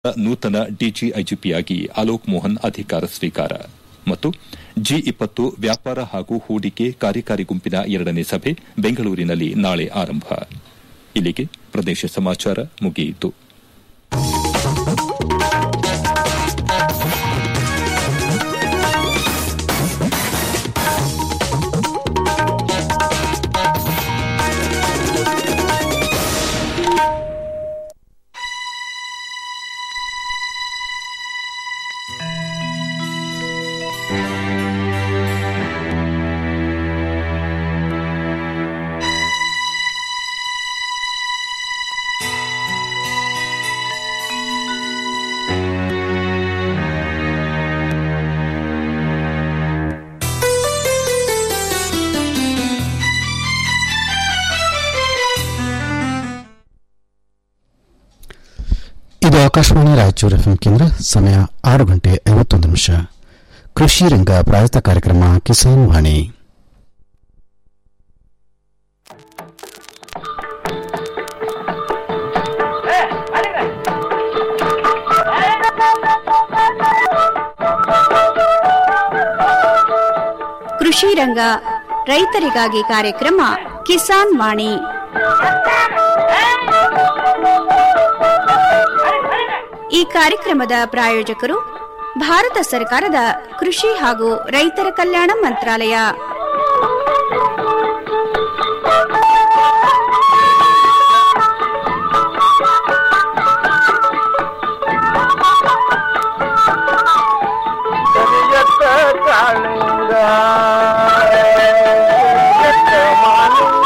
ನೂತನ ಡಿಜಿಐಜಿಪಿಯಾಗಿ ಅಲೋಕ್ ಮೋಹನ್ ಅಧಿಕಾರ ಸ್ವೀಕಾರ ಮತ್ತು ಜಿ ಇಪ್ಪತ್ತು ವ್ಯಾಪಾರ ಹಾಗೂ ಹೂಡಿಕೆ ಕಾರ್ಯಕಾರಿ ಗುಂಪಿನ ಎರಡನೇ ಸಭೆ ಬೆಂಗಳೂರಿನಲ್ಲಿ ನಾಳೆ ಆರಂಭ ಇಲ್ಲಿಗೆ ಪ್ರದೇಶ ಸಮಾಚಾರ ಮುಗಿಯಿತು ಇದು ಆಕಾಶವಾಣಿ ರಾಯಚೂರು ಎಫ್ಎಂ ಕೇಂದ್ರ ಸಮಯ ಆರು ಗಂಟೆ ಐವತ್ತೊಂದು ನಿಮಿಷ ಕೃಷಿ ರಂಗ ಪ್ರಾಯತ ಕಾರ್ಯಕ್ರಮ ಕಿಸಾನ್ ವಾಣಿ ಕೃಷಿ ರಂಗ ರೈತರಿಗಾಗಿ ಕಾರ್ಯಕ್ರಮ ಕಿಸಾನ್ ವಾಣಿ ಈ ಕಾರ್ಯಕ್ರಮದ ಪ್ರಾಯೋಜಕರು ಭಾರತ ಸರ್ಕಾರದ ಕೃಷಿ ಹಾಗೂ ರೈತರ ಕಲ್ಯಾಣ ಮಂತ್ರಾಲಯ ಕರಿಯತ್ತ ಕಾಳಿಂಗ ಎತ್ತ ಮಾಲಿಂಗ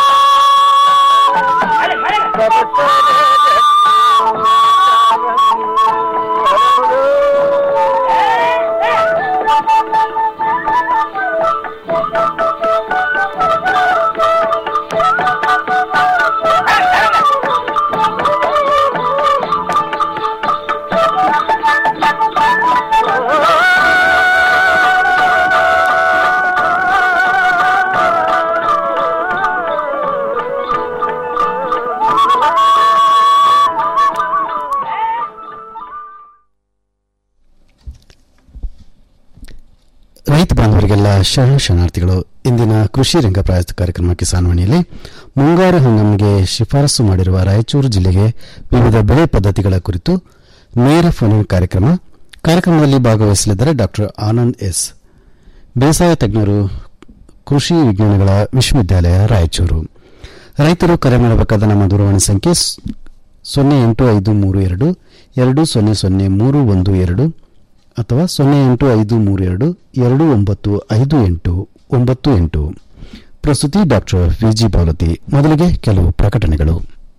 ರೈತ ಬಾಂಧವರಿಗೆಲ್ಲ ಶರಣ ಶರಣಾರ್ಥಿಗಳು ಇಂದಿನ ಕೃಷಿ ರಂಗ ಪ್ರಾಯತ ಕಾರ್ಯಕ್ರಮ ಕಿಸಾನ್ ವಾಣಿಯಲ್ಲಿ ಮುಂಗಾರು ಹಂಗಾಮಿಗೆ ಶಿಫಾರಸು ಮಾಡಿರುವ ರಾಯಚೂರು ಜಿಲ್ಲೆಗೆ ವಿವಿಧ ಬೆಳೆ ಪದ್ಧತಿಗಳ ಕುರಿತು ನೇರ ಫೋನ್ ಕಾರ್ಯಕ್ರಮ ಕಾರ್ಯಕ್ರಮದಲ್ಲಿ ಭಾಗವಹಿಸಲಿದ್ದಾರೆ ಡಾಕ್ಟರ್ ಆನಂದ್ ಎಸ್ ಬೇಸಾಯ ತಜ್ಞರು ಕೃಷಿ ವಿಜ್ಞಾನಗಳ ವಿಶ್ವವಿದ್ಯಾಲಯ ರಾಯಚೂರು ರೈತರು ಕರೆ ಮಾಡಬೇಕಾದ ನಮ್ಮ ದೂರವಾಣಿ ಸಂಖ್ಯೆ ಸ್- ಸೊನ್ನೆ ಎಂಟು ಐದು ಮೂರು ಎರಡು ಎರಡು ಸೊನ್ನೆ ಸೊನ್ನೆ ಮೂರು ಒಂದು ಎರಡು ಅಥವಾ ಸೊನ್ನೆ ಎಂಟು ಐದು ಮೂರು ಎರಡು ಎರಡು ಒಂಬತ್ತು ಐದು ಎಂಟು ಒಂಬತ್ತು ಎಂಟು ಪ್ರಸ್ತುತಿ ಡಾಕ್ಟರ್ ವಿಜಿ ಬಾವಲತಿ ಮೊದಲಿಗೆ ಕೆಲವು ಪ್ರಕಟಣೆಗಳು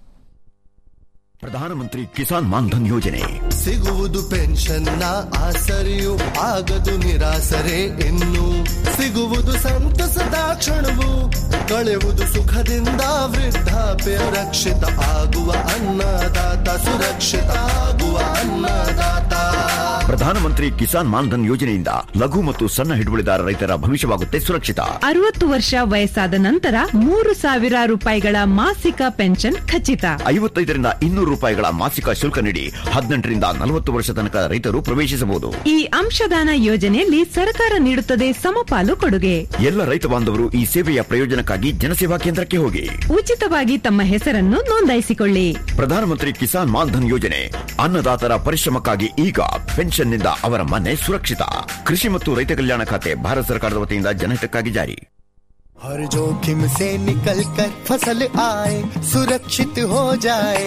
ಪ್ರಧಾನಮಂತ್ರಿ ಕಿಸಾನ್ ಮಾನ್ಧನ್ ಯೋಜನೆ ಸಿಗುವುದು ಪೆನ್ಷನ್ನ ಆಸರೆಯು ಆಗದು ನಿರಾಸರೆ ಇನ್ನು ಸಿಗುವುದು ಸಂತಸದ ಕ್ಷಣವು ಕಳೆಯುವುದು ಸುಖದಿಂದ ವೃದ್ಧಾಪ್ಯ ರಕ್ಷಿತ ಆಗುವ ಅನ್ನದಾತ ಸುರಕ್ಷಿತ ಆಗುವ ಅನ್ನದಾತ ಪ್ರಧಾನಮಂತ್ರಿ ಕಿಸಾನ್ ಮಾನ್ಧನ್ ಯೋಜನೆಯಿಂದ ಲಘು ಮತ್ತು ಸಣ್ಣ ಹಿಡುವಳಿದಾರ ರೈತರ ಭವಿಷ್ಯವಾಗುತ್ತೆ ಸುರಕ್ಷಿತ ಅರವತ್ತು ವರ್ಷ ವಯಸ್ಸಾದ ನಂತರ ಮೂರು ಸಾವಿರ ರೂಪಾಯಿಗಳ ಮಾಸಿಕ ಪೆನ್ಷನ್ ಖಚಿತ ಐವತ್ತೈದರಿಂದ ಇನ್ನೂರು ರೂಪಾಯಿಗಳ ಮಾಸಿಕ ಶುಲ್ಕ ನೀಡಿ ಹದಿನೆಂಟರಿಂದ ನಲವತ್ತು ವರ್ಷ ತನಕ ರೈತರು ಪ್ರವೇಶಿಸಬಹುದು ಈ ಅಂಶದಾನ ಯೋಜನೆಯಲ್ಲಿ ಸರ್ಕಾರ ನೀಡುತ್ತದೆ ಸಮಪಾಲು ಕೊಡುಗೆ ಎಲ್ಲ ರೈತ ಬಾಂಧವರು ಈ ಸೇವೆಯ ಪ್ರಯೋಜನಕ್ಕಾಗಿ ಜನಸೇವಾ ಕೇಂದ್ರಕ್ಕೆ ಹೋಗಿ ಉಚಿತವಾಗಿ ತಮ್ಮ ಹೆಸರನ್ನು ನೋಂದಾಯಿಸಿಕೊಳ್ಳಿ ಪ್ರಧಾನಮಂತ್ರಿ ಕಿಸಾನ್ ಮಾನ್ಧನ್ ಯೋಜನೆ ಅನ್ನದಾತರ ಪರಿಶ್ರಮಕ್ಕಾಗಿ ಈಗ ಪೆನ್ಷನ್ನಿಂದ ಅವರ ಮನೆ ಸುರಕ್ಷಿತ ಕೃಷಿ ಮತ್ತು ರೈತ ಕಲ್ಯಾಣ ಖಾತೆ ಭಾರತ ಸರ್ಕಾರದ ವತಿಯಿಂದ ಜನಹಿತಕ್ಕಾಗಿ ಜಾರಿ हर जोखिम से निकल कर फसल आए सुरक्षित हो जाए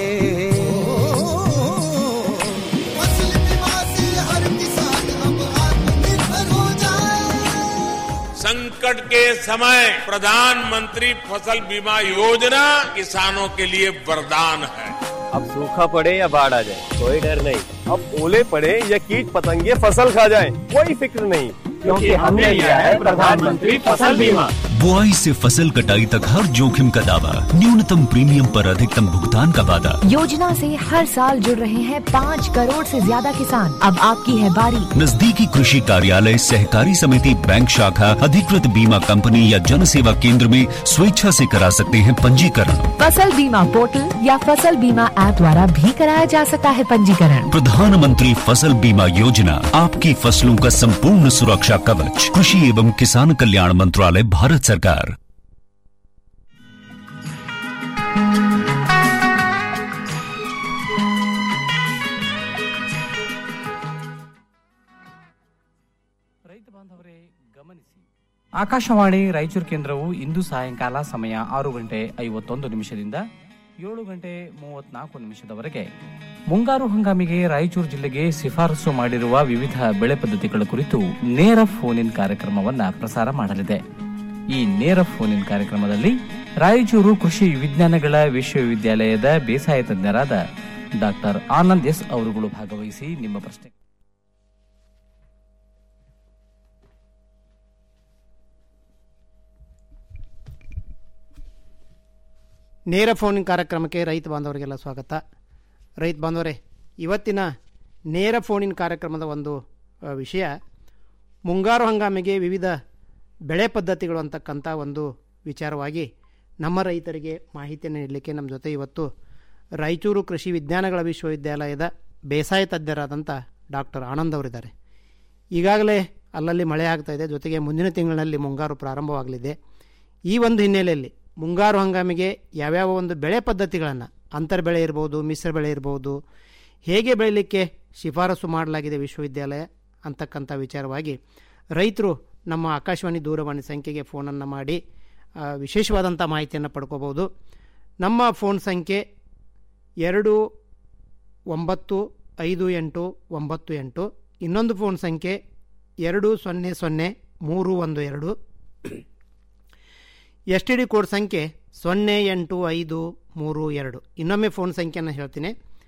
फसल बीमा से हर किसान अब आत्मनिर्भर हो जाए संकट के समय प्रधानमंत्री फसल बीमा योजना किसानों के लिए वरदान है अब सूखा पड़े या बाढ़ आ जाए कोई डर नहीं अब ओले पड़े या कीट पतंगे फसल खा जाए कोई फिक्र नहीं क्योंकि हमने लिया है प्रधानमंत्री फसल बीमा बुआई से फसल कटाई तक हर जोखिम का दावा न्यूनतम प्रीमियम पर अधिकतम भुगतान का वादा योजना से हर साल जुड़ रहे हैं पाँच करोड़ से ज्यादा किसान अब आपकी है बारी नजदीकी कृषि कार्यालय सहकारी समिति बैंक शाखा अधिकृत बीमा कंपनी या जन सेवा केंद्र में स्वेच्छा से करा सकते हैं पंजीकरण फसल बीमा पोर्टल या फसल बीमा ऐप द्वारा भी कराया जा सकता है पंजीकरण प्रधानमंत्री फसल बीमा योजना आपकी फसलों का संपूर्ण सुरक्षा कवच कृषि एवं किसान कल्याण मंत्रालय भारत सरकार ಆಕಾಶವಾಣಿ ರಾಯಚೂರು ಕೇಂದ್ರವು ಇಂದು ಸಾಯಂಕಾಲ ಸಮಯ ಆರು ಗಂಟೆ ಐವತ್ತೊಂದು ನಿಮಿಷದಿಂದ ಏಳು ಗಂಟೆ ಮೂವತ್ನಾಲ್ಕು ನಿಮಿಷದವರೆಗೆ ಮುಂಗಾರು ಹಂಗಾಮಿಗೆ ರಾಯಚೂರು ಜಿಲ್ಲೆಗೆ ಶಿಫಾರಸು ಮಾಡಿರುವ ವಿವಿಧ ಬೆಳೆ ಪದ್ಧತಿಗಳ ಕುರಿತು ನೇರ ಫೋನ್ ಇನ್ ಕಾರ್ಯಕ್ರಮವನ್ನ ಪ್ರಸಾರ ಮಾಡಲಿದೆ ಈ ನೇರ ಫೋನ್ ಇನ್ ಕಾರ್ಯಕ್ರಮದಲ್ಲಿ ರಾಯಚೂರು ಕೃಷಿ ವಿಜ್ಞಾನಗಳ ವಿಶ್ವವಿದ್ಯಾಲಯದ ಬೇಸಾಯ ತಜ್ಞರಾದ ಡಾಕ್ಟರ್ ಆನಂದ್ ಎಸ್ ಅವರುಗಳು ಭಾಗವಹಿಸಿ ನಿಮ್ಮ ಪ್ರಶ್ನೆ ನೇರ ಫೋನಿನ ಕಾರ್ಯಕ್ರಮಕ್ಕೆ ರೈತ ಬಾಂಧವರಿಗೆಲ್ಲ ಸ್ವಾಗತ ರೈತ ಬಾಂಧವರೇ ಇವತ್ತಿನ ನೇರ ಫೋನಿನ ಕಾರ್ಯಕ್ರಮದ ಒಂದು ಆ, ವಿಷಯ ಮುಂಗಾರು ಹಂಗಾಮಿಗೆ ವಿವಿಧ ಬೆಳೆ ಪದ್ಧತಿಗಳು ಅಂತಕ್ಕಂಥ ಒಂದು ವಿಚಾರವಾಗಿ ನಮ್ಮ ರೈತರಿಗೆ ಮಾಹಿತಿಯನ್ನು ನೀಡಲಿಕ್ಕೆ ನಮ್ಮ ಜೊತೆ ಇವತ್ತು ರಾಯಚೂರು ಕೃಷಿ ವಿಜ್ಞಾನಗಳ ವಿಶ್ವವಿದ್ಯಾಲಯದ ಬೇಸಾಯ ತಜ್ಞರಾದಂಥ ಡಾಕ್ಟರ್ ಆನಂದ್ ಅವರಿದ್ದಾರೆ ಈಗಾಗಲೇ ಅಲ್ಲಲ್ಲಿ ಮಳೆ ಆಗ್ತಾ ಇದೆ ಜೊತೆಗೆ ಮುಂದಿನ ತಿಂಗಳಿನಲ್ಲಿ ಮುಂಗಾರು ಪ್ರಾರಂಭವಾಗಲಿದೆ ಈ ಒಂದು ಹಿನ್ನೆಲೆಯಲ್ಲಿ ಮುಂಗಾರು ಹಂಗಾಮಿಗೆ ಯಾವ್ಯಾವ ಒಂದು ಬೆಳೆ ಪದ್ಧತಿಗಳನ್ನು ಅಂತರ್ ಬೆಳೆ ಇರ್ಬೋದು ಮಿಶ್ರ ಬೆಳೆ ಇರ್ಬೋದು ಹೇಗೆ ಬೆಳೀಲಿಕ್ಕೆ ಶಿಫಾರಸು ಮಾಡಲಾಗಿದೆ ವಿಶ್ವವಿದ್ಯಾಲಯ ಅಂತಕ್ಕಂಥ ವಿಚಾರವಾಗಿ ರೈತರು ನಮ್ಮ ಆಕಾಶವಾಣಿ ದೂರವಾಣಿ ಸಂಖ್ಯೆಗೆ ಫೋನನ್ನು ಮಾಡಿ ಆ, ವಿಶೇಷವಾದಂಥ ಮಾಹಿತಿಯನ್ನು ಪಡ್ಕೋಬೋದು ನಮ್ಮ ಫೋನ್ ಸಂಖ್ಯೆ ಎರಡು ಒಂಬತ್ತು ಐದು ಎಂಟು ಒಂಬತ್ತು ಎಂಟು ಇನ್ನೊಂದು ಫೋನ್ ಸಂಖ್ಯೆ ಎರಡು ಸೊನ್ನೆ ಸೊನ್ನೆ ಮೂರು ಒಂದು ಎರಡು ಎಸ್ ಟಿ ಡಿ ಕೋಡ್ ಸಂಖ್ಯೆ ಸೊನ್ನೆ ಎಂಟು ಐದು ಮೂರು ಎರಡು ಇನ್ನೊಮ್ಮೆ ಫೋನ್ ಸಂಖ್ಯೆಯನ್ನು ಹೇಳ್ತೀನಿ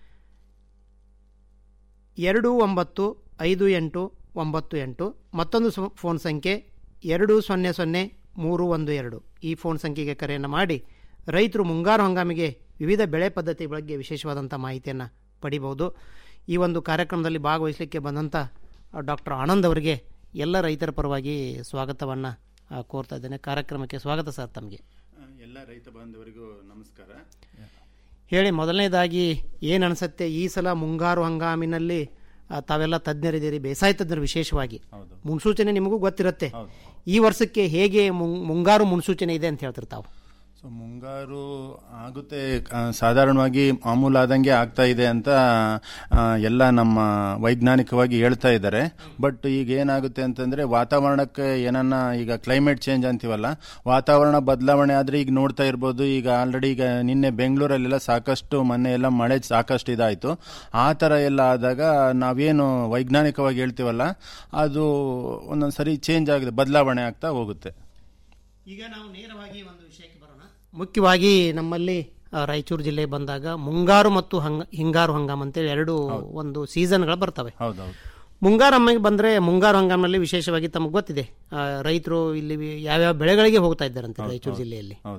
ಎರಡು ಒಂಬತ್ತು ಐದು ಎಂಟು ಒಂಬತ್ತು ಎಂಟು ಮತ್ತೊಂದು ಸು- ಫೋನ್ ಸಂಖ್ಯೆ ಎರಡು ಸೊನ್ನೆ ಸೊನ್ನೆ ಮೂರು ಒಂದು ಎರಡು ಈ ಫೋನ್ ಸಂಖ್ಯೆಗೆ ಕರೆಯನ್ನು ಮಾಡಿ ರೈತರು ಮುಂಗಾರು ಹಂಗಾಮಿಗೆ ವಿವಿಧ ಬೆಳೆ ಪದ್ಧತಿ ಬಗ್ಗೆ ವಿಶೇಷವಾದಂಥ ಮಾಹಿತಿಯನ್ನು ಪಡಿಬಹುದು ಈ ಒಂದು ಕಾರ್ಯಕ್ರಮದಲ್ಲಿ ಭಾಗವಹಿಸಲಿಕ್ಕೆ ಬಂದಂಥ ಡಾಕ್ಟರ್ ಆನಂದ್ ಅವರಿಗೆ ಎಲ್ಲ ರೈತರ ಪರವಾಗಿ ಸ್ವಾಗತವನ್ನು ಕೋರ್ತಾ ಇದ್ದೇನೆ ಕಾರ್ಯಕ್ರಮಕ್ಕೆ ಸ್ವಾಗತ ಸರ್ ತಮಗೆ ಎಲ್ಲ ರೈತ ಬಾಂಧವರಿಗೂ ನಮಸ್ಕಾರ ಹೇಳಿ ಮೊದಲನೇದಾಗಿ ಏನು ಅನಿಸುತ್ತೆ ಈ ಸಲ ಮುಂಗಾರು ಹಂಗಾಮಿನಲ್ಲಿ ಆ, ತಾವೆಲ್ಲ ತಜ್ಞರಿದ್ದೀರಿ ಬೇಸಾಯ ತಜ್ಞರು ವಿಶೇಷವಾಗಿ ಮುನ್ಸೂಚನೆ ನಿಮಗೂ ಗೊತ್ತಿರುತ್ತೆ ಈ ವರ್ಷಕ್ಕೆ ಹೇಗೆ ಮುಂ- ಮುಂಗಾರು ಮುನ್ಸೂಚನೆ ಇದೆ ಅಂತ ಹೇಳ್ತಾರೆ ತಾವು ಸೊ ಮುಂಗಾರು ಆಗುತ್ತೆ ಆ, ಸಾಧಾರಣವಾಗಿ ಮಾಮೂಲಾದಂಗೆ ಆಗ್ತಾ ಇದೆ ಅಂತ ಆ, ಎಲ್ಲ ನಮ್ಮ ವೈಜ್ಞಾನಿಕವಾಗಿ ಹೇಳ್ತಾ ಇದ್ದಾರೆ ಬಟ್ ಈಗ ಏನಾಗುತ್ತೆ ಅಂತಂದ್ರೆ ವಾತಾವರಣಕ್ಕೆ ಏನನ್ನ ಈಗ ಕ್ಲೈಮೇಟ್ ಚೇಂಜ್ ಅಂತೀವಲ್ಲ ವಾತಾವರಣ ಬದಲಾವಣೆ ಆದ್ರೆ ಈಗ ನೋಡ್ತಾ ಇರ್ಬೋದು ಈಗ ಆಲ್ರೆಡಿ ಈಗ ನಿನ್ನೆ ಬೆಂಗಳೂರಲ್ಲೆಲ್ಲ ಸಾಕಷ್ಟು ಮೊನ್ನೆ ಎಲ್ಲ ಮಳೆ ಸಾಕಷ್ಟು ಇದಾಯ್ತು ಆ ಥರ ಎಲ್ಲ ಆದಾಗ ನಾವೇನು ವೈಜ್ಞಾನಿಕವಾಗಿ ಹೇಳ್ತೀವಲ್ಲ ಅದು ಒಂದೊಂದ್ಸರಿ ಚೇಂಜ್ ಆಗಿದೆ ಬದಲಾವಣೆ ಆಗ್ತಾ ಹೋಗುತ್ತೆ ಈಗ ನಾವು ನೇರವಾಗಿ ಒಂದು ವಿಷಯಕ್ಕೆ ಬರೋಣ ಮುಖ್ಯವಾಗಿ ನಮ್ಮಲ್ಲಿ ಆ, ರಾಯಚೂರು ಜಿಲ್ಲೆ ಬಂದಾಗ ಮುಂಗಾರು ಮತ್ತು ಹಂಗ ಹಿಂಗಾರು ಹಂಗಾಮ ಅಂತೇಳಿ ಎರಡು ಒಂದು ಸೀಸನ್ಗಳು ಬರ್ತವೆ ಹೌದೌದು ಮುಂಗಾರು ಹಂಗಾಮಿಗೆ ಬಂದರೆ ಮುಂಗಾರು ಹಂಗಾಮಿನಲ್ಲಿ ವಿಶೇಷವಾಗಿ ತಮಗೆ ಗೊತ್ತಿದೆ ಆ, ರೈತರು ಇಲ್ಲಿ ಯಾವ್ಯಾವ ಬೆಳೆಗಳಿಗೆ ಹೋಗ್ತಾ ಇದ್ದಾರಂತೆ ರಾಯಚೂರು ಜಿಲ್ಲೆಯಲ್ಲಿ ಹೌದು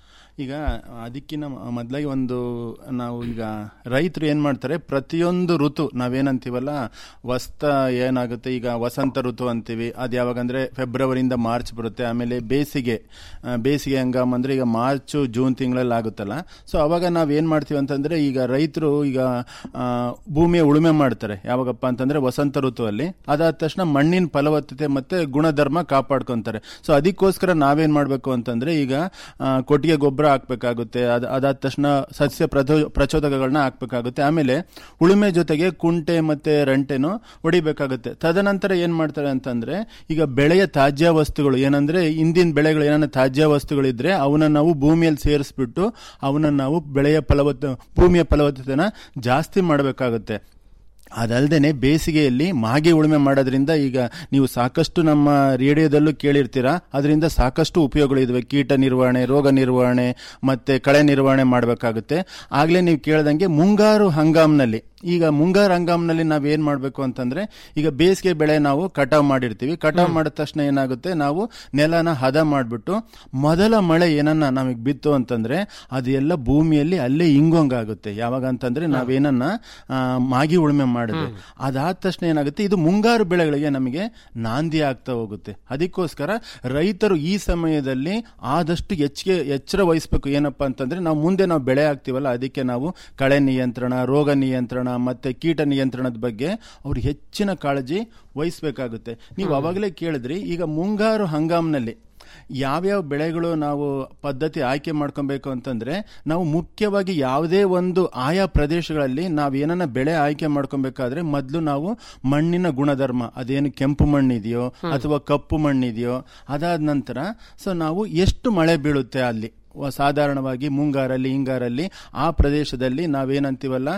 ಈಗ ಅದಕ್ಕಿಂತ ಮೊದಲಾಗಿ ಒಂದು ನಾವು ಈಗ ರೈತರು ಏನು ಮಾಡ್ತಾರೆ ಪ್ರತಿಯೊಂದು ಋತು ನಾವೇನಂತೀವಲ್ಲ ವಸ್ತ ಏನಾಗುತ್ತೆ ಈಗ ವಸಂತ ಋತು ಅಂತೀವಿ ಅದು ಯಾವಾಗಂದ್ರೆ ಫೆಬ್ರವರಿಯಿಂದ ಮಾರ್ಚ್ ಬರುತ್ತೆ ಆಮೇಲೆ ಬೇಸಿಗೆ ಆ, ಬೇಸಿಗೆ ಹಂಗಾಮ ಅಂದ್ರೆ ಈಗ ಮಾರ್ಚು ಜೂನ್ ತಿಂಗಳಲ್ಲಿ ಆಗುತ್ತಲ್ಲ ಸೊ ಅವಾಗ ನಾವು ಏನು ಮಾಡ್ತೀವಿ ಅಂತಂದ್ರೆ ಈಗ ರೈತರು ಈಗ ಆ, ಭೂಮಿಯ ಉಳುಮೆ ಮಾಡ್ತಾರೆ ಯಾವಾಗಪ್ಪ ಅಂತಂದ್ರೆ ವಸಂತ ಋತುವಲ್ಲಿ ಅದಾದ ತಕ್ಷಣ ಮಣ್ಣಿನ ಫಲವತ್ತತೆ ಮತ್ತೆ ಗುಣಧರ್ಮ ಕಾಪಾಡ್ಕೊಂತಾರೆ ಸೊ ಅದಕ್ಕೋಸ್ಕರ ನಾವೇನ್ ಮಾಡಬೇಕು ಅಂತಂದ್ರೆ ಈಗ ಆ, ಕೊಟ್ಟಿಗೆ ಗೊಬ್ಬರ ಹಾಕ್ಬೇಕಾಗುತ್ತೆ ಅದ್ ಅದಾದ ತಕ್ಷಣ ಸಸ್ಯ ಪ್ರಚೋ ಪ್ರಚೋದಕಗಳನ್ನ ಹಾಕ್ಬೇಕಾಗುತ್ತೆ ಆಮೇಲೆ ಉಳುಮೆ ಜೊತೆಗೆ ಕುಂಟೆ ಮತ್ತೆ ರಂಟೆನು ಹೊಡಿಬೇಕಾಗುತ್ತೆ ತದನಂತರ ಏನ್ ಮಾಡ್ತಾರೆ ಅಂತಂದ್ರೆ ಈಗ ಬೆಳೆಯ ತಾಜ್ಯ ವಸ್ತುಗಳು ಏನಂದ್ರೆ ಇಂದಿನ ಬೆಳೆಗಳು ಏನಾನ ತಾಜ್ಯ ವಸ್ತುಗಳಿದ್ರೆ ಅವನ್ನ ನಾವು ಭೂಮಿಯಲ್ಲಿ ಸೇರಿಸ್ಬಿಟ್ಟು ಅವನ್ನ ನಾವು ಬೆಳೆಯ ಫಲವತ್ತ ಭೂಮಿಯ ಫಲವತ್ತತೆನ ಜಾಸ್ತಿ ಮಾಡಬೇಕಾಗುತ್ತೆ ಅದಲ್ಲದೆ ಬೇಸಿಗೆಯಲ್ಲಿ ಮಾಗಿ ಉಳುಮೆ ಮಾಡೋದ್ರಿಂದ ಈಗ ನೀವು ಸಾಕಷ್ಟು ನಮ್ಮ ರೇಡಿಯೋದಲ್ಲೂ ಕೇಳಿರ್ತೀರಾ ಅದರಿಂದ ಸಾಕಷ್ಟು ಉಪಯೋಗಗಳಿದಾವೆ ಕೀಟ ನಿರ್ವಹಣೆ ರೋಗ ನಿರ್ವಹಣೆ ಮತ್ತೆ ಕಳೆ ನಿರ್ವಹಣೆ ಮಾಡಬೇಕಾಗುತ್ತೆ ಆಗ್ಲೇ ನೀವು ಕೇಳ್ದಂಗೆ ಮುಂಗಾರು ಹಂಗಾಮ್ನಲ್ಲಿ ಈಗ ಮುಂಗಾರು ಹಂಗಾಮ್ನಲ್ಲಿ ನಾವ್ ಏನ್ ಮಾಡ್ಬೇಕು ಅಂತಂದ್ರೆ ಈಗ ಬೇಸಿಗೆ ಬೆಳೆ ನಾವು ಕಟಾವ್ ಮಾಡಿರ್ತೀವಿ ಕಟಾವ್ ಮಾಡಿದ ತಕ್ಷಣ ಏನಾಗುತ್ತೆ ನಾವು ನೆಲನ ಹದ ಮಾಡ್ಬಿಟ್ಟು ಮೊದಲ ಮಳೆ ಏನನ್ನ ನಮಗೆ ಬಿತ್ತು ಅಂತಂದ್ರೆ ಅದೆಲ್ಲ ಭೂಮಿಯಲ್ಲಿ ಅಲ್ಲೇ ಇಂಗೊಂಗಾಗುತ್ತೆ ಯಾವಾಗ ಅಂತಂದ್ರೆ ನಾವೇನನ್ನ ಆ, ಮಾಗಿ ಉಳುಮೆ ಮಾಡಿದ್ವಿ ಅದಾದ ತಕ್ಷಣ ಏನಾಗುತ್ತೆ ಇದು ಮುಂಗಾರು ಬೆಳೆಗಳಿಗೆ ನಮಗೆ ನಾಂದಿ ಆಗ್ತಾ ಹೋಗುತ್ತೆ ಅದಕ್ಕೋಸ್ಕರ ರೈತರು ಈ ಸಮಯದಲ್ಲಿ ಆದಷ್ಟು ಹೆಚ್ಚಿಗೆ ಎಚ್ಚರ ವಹಿಸಬೇಕು ಏನಪ್ಪಾ ಅಂತಂದ್ರೆ ನಾವು ಮುಂದೆ ನಾವು ಬೆಳೆ ಹಾಕ್ತಿವಲ್ಲ ಅದಕ್ಕೆ ನಾವು ಕಳೆ ನಿಯಂತ್ರಣ ರೋಗ ನಿಯಂತ್ರಣ ಮತ್ತೆ ಕೀಟ ನಿಯಂತ್ರಣದ ಬಗ್ಗೆ ಅವ್ರು ಹೆಚ್ಚಿನ ಕಾಳಜಿ ವಹಿಸಬೇಕಾಗುತ್ತೆ ನೀವು ಅವಾಗಲೇ ಕೇಳಿದ್ರಿ ಈಗ ಮುಂಗಾರು ಹಂಗಾಮ್ನಲ್ಲಿ ಯಾವ್ಯಾವ ಬೆಳೆಗಳು ನಾವು ಪದ್ಧತಿ ಆಯ್ಕೆ ಮಾಡ್ಕೊಬೇಕು ಅಂತಂದ್ರೆ ನಾವು ಮುಖ್ಯವಾಗಿ ಯಾವುದೇ ಒಂದು ಆಯಾ ಪ್ರದೇಶಗಳಲ್ಲಿ ನಾವು ಏನನ್ನ ಬೆಳೆ ಆಯ್ಕೆ ಮಾಡ್ಕೊಬೇಕಾದ್ರೆ ಮೊದಲು ನಾವು ಮಣ್ಣಿನ ಗುಣಧರ್ಮ ಅದೇನು ಕೆಂಪು ಮಣ್ಣಿದೆಯೋ ಅಥವಾ ಕಪ್ಪು ಮಣ್ಣಿದೆಯೋ ಅದಾದ ನಂತರ ಸೊ ನಾವು ಎಷ್ಟು ಮಳೆ ಬೀಳುತ್ತೆ ಅಲ್ಲಿ ವ- ಸಾಧಾರಣವಾಗಿ ಮುಂಗಾರಲ್ಲಿ ಹಿಂಗಾರಲ್ಲಿ ಆ ಪ್ರದೇಶದಲ್ಲಿ ನಾವೇನಂತೀವಲ್ಲ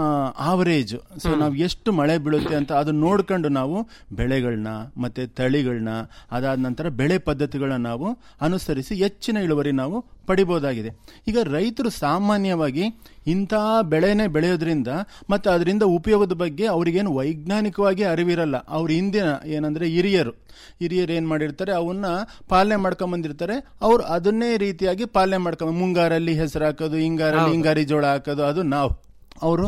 ಆವರೇಜ್ ಸೊ ನಾವು ಎಷ್ಟು ಮಳೆ ಬೀಳುತ್ತೆ ಅಂತ ಅದು ನೋಡ್ಕೊಂಡು ನಾವು ಬೆಳೆಗಳನ್ನ ಮತ್ತೆ ತಳಿಗಳನ್ನ ಅದಾದ ನಂತರ ಬೆಳೆ ಪದ್ಧತಿಗಳನ್ನ ನಾವು ಅನುಸರಿಸಿ ಹೆಚ್ಚಿನ ಇಳುವರಿ ನಾವು ಪಡಿಬಹುದಾಗಿದೆ ಈಗ ರೈತರು ಸಾಮಾನ್ಯವಾಗಿ ಇಂತಹ ಬೆಳೆನೇ ಬೆಳೆಯೋದ್ರಿಂದ ಮತ್ತೆ ಅದರಿಂದ ಉಪಯೋಗದ ಬಗ್ಗೆ ಅವ್ರಿಗೇನು ವೈಜ್ಞಾನಿಕವಾಗಿ ಅರಿವಿರಲ್ಲ ಅವ್ರ ಹಿಂದಿನ ಏನಂದ್ರೆ ಹಿರಿಯರು ಹಿರಿಯರು ಏನ್ ಮಾಡಿರ್ತಾರೆ ಅವನ್ನ ಪಾಲನೆ ಮಾಡ್ಕೊಂಡ್ ಬಂದಿರ್ತಾರೆ ಅವ್ರು ಅದನ್ನೇ ರೀತಿಯಾಗಿ ಪಾಲನೆ ಮಾಡ್ಕೊಂಡ್ ಮುಂಗಾರಲ್ಲಿ ಹೆಸರು ಹಾಕೋದು ಹಿಂಗಾರಲ್ಲಿ ಹಿಂಗಾರಿ ಜೋಳ ಹಾಕೋದು ಅದು ನಾವು ಅವರು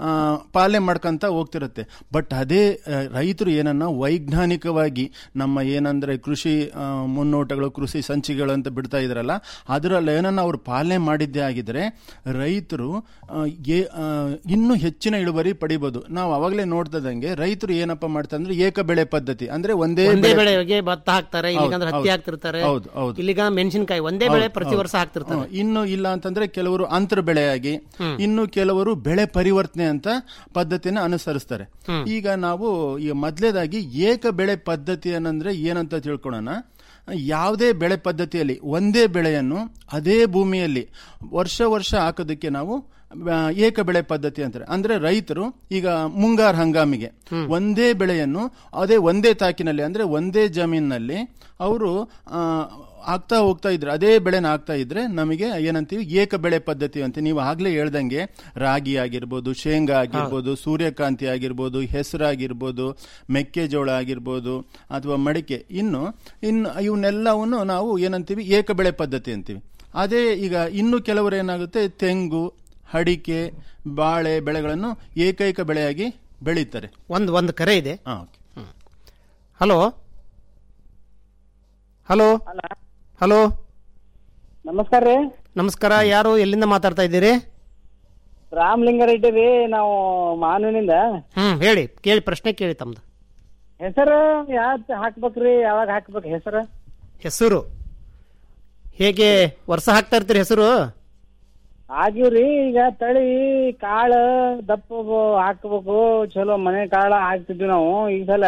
ಪಾಲನೆ ಮಾಡ್ಕೊಂತ ಹೋಗ್ತಿರುತ್ತೆ ಬಟ್ ಅದೇ ಆ, ರೈತರು ಏನನ್ನ ವೈಜ್ಞಾನಿಕವಾಗಿ ನಮ್ಮ ಏನಂದ್ರೆ ಕೃಷಿ ಆ, ಮುನ್ನೋಟಗಳು ಕೃಷಿ ಸಂಚಿಗಳು ಅಂತ ಬಿಡ್ತಾ ಇದ್ರಲ್ಲ ಅದರಲ್ಲಿ ಏನನ್ನ ಅವ್ರು ಪಾಲನೆ ಮಾಡಿದ್ದೇ ಆಗಿದ್ರೆ ರೈತರು ಆ, ಏ- ಆ, ಇನ್ನೂ ಹೆಚ್ಚಿನ ಇಳುವರಿ ಪಡಿಬಹುದು ನಾವು ಅವಾಗಲೇ ನೋಡ್ತದಂಗೆ ರೈತರು ಏನಪ್ಪ ಮಾಡ್ತಾರೆ ಅಂದ್ರೆ ಏಕ ಬೆಳೆ ಪದ್ಧತಿ ಅಂದ್ರೆ ಒಂದೇ ಒಂದೇ ಬೆಳೆ- ಬೆಳೆಗೆ ಭತ್ತ ಹಾಕ್ತಾರೆ ಹೌದು, ಇಲ್ಲಿಗಂದ್ರೆ ಹತ್ತಿ ಹೌದು. ಹಾಕ್ತಿರ್ತಾರೆ ಹೌದು, ಹೌದು. ಇಲ್ಲಿಗ ಮೆಣಸಿನಕಾಯಿ ಒಂದೇ ಬೆಳೆ ಹೌದು, ಪ್ರತಿ ಹೌದು. ವರ್ಷ ಹಾಕ್ತಿರ್ತಾರೆ ಹ್ಮ್. ಇನ್ನು ಇಲ್ಲ ಅಂತಂದ್ರೆ ಕೆಲವರು ಅಂತರ ಬೆಳೆಯಾಗಿ ಇನ್ನು ಕೆಲವರು ಬೆಳೆ ಪರಿವರ್ತನೆ ಅಂತ ಪದ್ಧತಿನ ಅನುಸರಿಸ್ತಾರೆ ಈಗ ನಾವು ಈಗ ಮೊದಲೇದಾಗಿ ಏಕ ಬೆಳೆ ಪದ್ಧತಿ ಅನ್ನಂದ್ರೆ ಏನಂತ ತಿಳ್ಕೊಳ್ಳೋಣ ಯಾವುದೇ ಬೆಳೆ ಪದ್ಧತಿಯಲ್ಲಿ ಒಂದೇ ಬೆಳೆಯನ್ನು ಅದೇ ಭೂಮಿಯಲ್ಲಿ ವರ್ಷ ವರ್ಷ ಹಾಕೋದಕ್ಕೆ ನಾವು ಆ, ಏಕ ಬೆಳೆ ಪದ್ಧತಿ ಅಂತಾರೆ ಅಂದ್ರೆ ರೈತರು ಈಗ ಮುಂಗಾರು ಹಂಗಾಮಿಗೆ ಒಂದೇ ಬೆಳೆಯನ್ನು ಅದೇ ಒಂದೇ ತಾಕಿನಲ್ಲಿ ಅಂದ್ರೆ ಒಂದೇ ಜಮೀನಿನಲ್ಲಿ ಅವರು ಆಗ್ತಾ ಹೋಗ್ತಾ ಇದ್ರೆ ಅದೇ ಬೆಳೆನ ಆಗ್ತಾ ಇದ್ರೆ ನಮಗೆ ಏನಂತೀವಿ ಏಕ ಬೆಳೆ ಪದ್ಧತಿ ಅಂತ ನೀವು ಆಗ್ಲೇ ಹೇಳ್ದಂಗೆ ರಾಗಿ ಆಗಿರ್ಬೋದು ಶೇಂಗಾ ಆಗಿರ್ಬೋದು ಸೂರ್ಯಕಾಂತಿ ಆಗಿರ್ಬೋದು ಹೆಸರಾಗಿರ್ಬೋದು ಮೆಕ್ಕೆಜೋಳ ಆಗಿರ್ಬೋದು ಅಥವಾ ಮಡಿಕೆ ಇನ್ನು ಇನ್ನು ಇವನ್ನೆಲ್ಲವನ್ನು ನಾವು ಏನಂತೀವಿ ಏಕ ಬೆಳೆ ಪದ್ಧತಿ ಅಂತೀವಿ ಅದೇ ಈಗ ಇನ್ನು ಕೆಲವರು ಏನಾಗುತ್ತೆ ತೆಂಗು ಅಡಿಕೆ ಬಾಳೆ ಬೆಳೆಗಳನ್ನು ಏಕೈಕ ಬೆಳೆಯಾಗಿ ಬೆಳೀತಾರೆ ಒಂದು ಒಂದು ಕರೆ ಇದೆ ಹಾ, ಓಕೆ. ಹಲೋ ಹಲೋ ಹಲೋ ನಮಸ್ಕಾರ ರೀ ನಮಸ್ಕಾರ ಯಾರು ಎಲ್ಲಿಂದ ಮಾತಾಡ್ತಾ ಇದ್ದೀರಿ ರಾಮಲಿಂಗಾರೆಡ್ಡಿ ರೀ ನಾವು ಮಾನವನಿಂದ ಹ್ಮ್ ಹೇಳಿ ಕೇಳಿ ಪ್ರಶ್ನೆ ಕೇಳಿ ತಮ್ದು ಹೆಸರು ಯಾವ್ದು ಹಾಕ್ಬೇಕ್ರಿ ಯಾವಾಗ ಹಾಕ್ಬೇಕು ಹೆಸರು ಹೆಸರು ಹೇಗೆ ವರ್ಷ ಹಾಕ್ತಾ ಇರ್ತೀರಿ ಹೆಸರು ಆಗಿವ್ರಿ ಈಗ ತಳಿ ಕಾಳ ದಪ್ಪ ಬ- ಹಾಕ್ಬೇಕು ಚಲೋ ಮನೆ ಕಾಳ ಹಾಕ್ತಿದ್ವಿ ನಾವು ಈ ಸಲ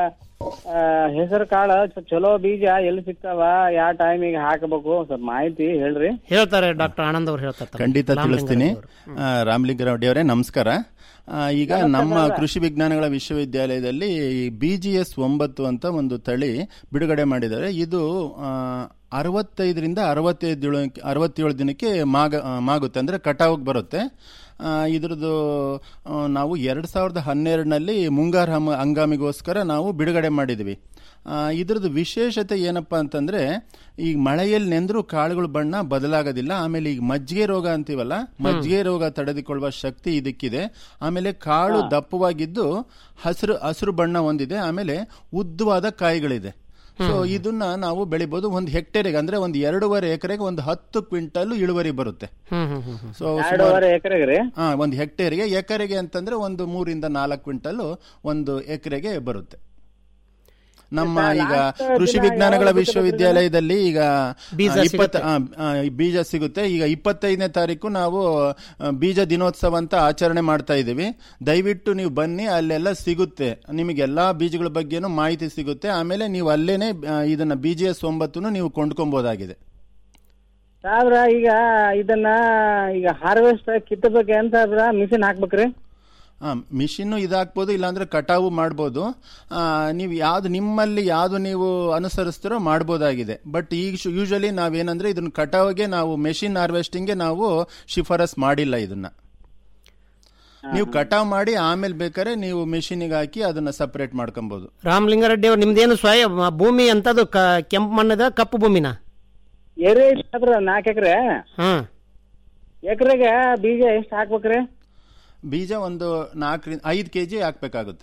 ಹೆಸರು ಕಾಳ ಚ- ಚಲೋ ಬೀಜ ಎಲ್ಲಿ ಸಿಗ್ತಾವ ಯಾವ ಟೈಮಿಗೆ ಹಾಕಬೇಕು ಸ್ವಲ್ಪ ಮಾಹಿತಿ ಹೇಳ್ರಿ ಹೇಳ್ತಾರೆ ಡಾಕ್ಟರ್ ಆನಂದ್ ಅವ್ರು ಹೇಳ್ತಾರೆ ತಮ್ಗೆ. ಖಂಡಿತ ರಾಮಲಿಂಗಾರೆಡ್ಡಿ ತಿಳಿಸ್ತೀನಿ ಅವರು. ಆ, ರಾಮಲಿಂಗರೆಡ್ಡಿ ಅವರೇ ನಮಸ್ಕಾರ ಆ, ಈಗ ನಮ್ಮ ಕೃಷಿ ವಿಜ್ಞಾನಗಳ ವಿಶ್ವವಿದ್ಯಾಲಯದಲ್ಲಿ ಬಿ ಜಿ ಎಸ್ ಒಂಬತ್ತು ಅಂತ ಒಂದು ತಳಿ ಬಿಡುಗಡೆ ಮಾಡಿದ್ದಾರೆ ಇದು ಆ, ಅರವತ್ತೈದರಿಂದ ಅರವತ್ತೈದು ಅರವತ್ತೇಳು ದಿನಕ್ಕೆ ಮಾಗ ಆ, ಮಾಗುತ್ತೆ ಅಂದ್ರೆ ಕಟಾವಿಗೆ ಬರುತ್ತೆ ಆ, ಇದ್ರದ್ದು ಆ, ನಾವು ಎರಡ್ ಸಾವಿರದ ಹನ್ನೆರಡನಲ್ಲಿ ಮುಂಗಾರು ಹಮ ಹಂಗಾಮಿಗೋಸ್ಕರ ನಾವು ಬಿಡುಗಡೆ ಮಾಡಿದ್ವಿ ಆ, ಇದ್ರದ್ದು ವಿಶೇಷತೆ ಏನಪ್ಪಾ ಅಂತಂದ್ರೆ ಈಗ ಮಳೆಯಲ್ಲಿ ನೆಂದ್ರೂ ಕಾಳುಗಳ ಬಣ್ಣ ಬದಲಾಗೋದಿಲ್ಲ ಆಮೇಲೆ ಈಗ ಮಜ್ಜಿಗೆ ರೋಗ ಅಂತೀವಲ್ಲ ಮಜ್ಜಿಗೆ ರೋಗ ತಡೆದುಕೊಳ್ಳುವ ಶಕ್ತಿ ಇದಕ್ಕಿದೆ ಆಮೇಲೆ ಕಾಳು ದಪ್ಪವಾಗಿದ್ದು ಹಸಿರು ಹಸಿರು ಬಣ್ಣ ಹೊಂದಿದೆ ಆಮೇಲೆ ಉದ್ದವಾದ ಕಾಯಿಗಳಿದೆ ಸೊ ಇದನ್ನ ನಾವು ಬೆಳಿಬಹುದು ಒಂದು ಹೆಕ್ಟೇರಿಗೆ ಅಂದ್ರೆ ಒಂದು ಎರಡೂವರೆ ಎಕರೆಗೆ ಒಂದು ಹತ್ತು ಕ್ವಿಂಟಲ್ ಇಳುವರಿ ಬರುತ್ತೆ ಹ್ಮ್ ಹ್ಮ್ ಹ್ಮ್ ಹ್ಮ್. ಸೊ ಎರಡೂವರೆ ಎಕರೆಗೆ ರೀ ಹಾ ಒಂದು ಹೆಕ್ಟೇರಿಗೆ ಎಕರೆಗೆ ಅಂತಂದ್ರೆ ಒಂದು ಮೂರಿಂದ ನಾಲ್ಕು ಕ್ವಿಂಟಲ್ ಒಂದು ಎಕರೆಗೆ ಬರುತ್ತೆ ನಮ್ಮ ಈಗ last ಕೃಷಿ ದಿನ ವಿಜ್ಞಾನಗಳ ಯಾವಾಗ ವಿಶ್ವವಿದ್ಯಾಲಯದಲ್ಲಿ ಈಗ ಬೀಜ ಆ, ಇಪ್ಪತ್ತ ಆ, ಆ, ಬೀಜ ಸಿಗುತ್ತೆ ಈಗ ಇಪ್ಪತ್ತೈದನೇ ತಾರೀಕು ನಾವು ಆ, ಬೀಜ ದಿನೋತ್ಸವ ಅಂತ ಆಚರಣೆ ಮಾಡ್ತಾ ಇದ್ದೀವಿ ದಯವಿಟ್ಟು ನೀವು ಬನ್ನಿ ಅಲ್ಲೆಲ್ಲ ಸಿಗುತ್ತೆ ನಿಮಗೆ ಎಲ್ಲಾ ಬೀಜಗಳ ಬಗ್ಗೆನೂ ಮಾಹಿತಿ ಸಿಗುತ್ತೆ ಆಮೇಲೆ ನೀವು ಅಲ್ಲೇನೆ ಆ, ಇದನ್ನ ಬಿ ಜಿ ಎಸ್ ಒಂಬತ್ತನ್ನು ನೀವು ಕೊಂಡ್ಕೊಬಹುದಾಗಿದೆ ಸಾಬ್ರ ಈಗ ಇದನ್ನ ಈಗ ಹಾರ್ವೆಸ್ಟ್ ಕಿತ್ತಬೇಕು ಅಂತ ಮಿಷಿನ್ ಹಾಕ್ಬೇಕ್ರಿ ಮಿಷಿನ್ನು ಇದಾಕ್ಬೋದು ಇಲ್ಲಾಂದ್ರೆ ಕಟಾವು ಮಾಡ್ಬೋದು ಆ, ನೀವು ಯಾವ್ದು ನಿಮ್ಮಲ್ಲಿ ಯಾವ್ದು ನೀವು ಅನುಸರಿಸ್ತಿರೋ ಮಾಡ್ಬೋದಾಗಿದೆ ಬಟ್ ಈಗ ಯೂಶಲಿ ನಾವೇನಂದ್ರೆ ಇದನ್ನ ಕಟಾವಿಗೆ ನಾವು ಮೆಷಿನ್ ಹಾರ್ವೆಸ್ಟಿಂಗ್ಗೆ ನಾವು ಶಿಫಾರಸ್ ಮಾಡಿಲ್ಲ ಇದನ್ನ ನೀವು ಕಟಾವ್ ಮಾಡಿ ಆಮೇಲೆ ಬೇಕಾದ್ರೆ ನೀವು ಮೆಷಿನಿಗೆ ಹಾಕಿ ಅದನ್ನ ಸಪರೇಟ್ ಮಾಡ್ಕೊಬಹುದು ರಾಮಲಿಂಗಾರೆಡ್ಡಿ ಅವ್ರು ನಿಮ್ದೇನು ಸ್ವಯ ಮ- ಭೂಮಿ ಅಂತದು ಕ- ಕೆಂಪು ಮಣ್ಣದ ಕಪ್ಪು ಭೂಮಿನ ಎರೆ ಇಷ್ಟಾದ್ರ ನಾಲ್ಕು ಎಕರೆ ಹಾ ಎಕರೆಗೆ ಬೀಜ ಎಷ್ಟು ಹಾಕ್ಬೇಕ್ರಿ ಬೀಜ ಒಂದು ನಾಲ್ಕರಿಂದ ಐದು ಕೆಜಿ ಹಾಕ್ಬೇಕಾಗುತ್ತೆ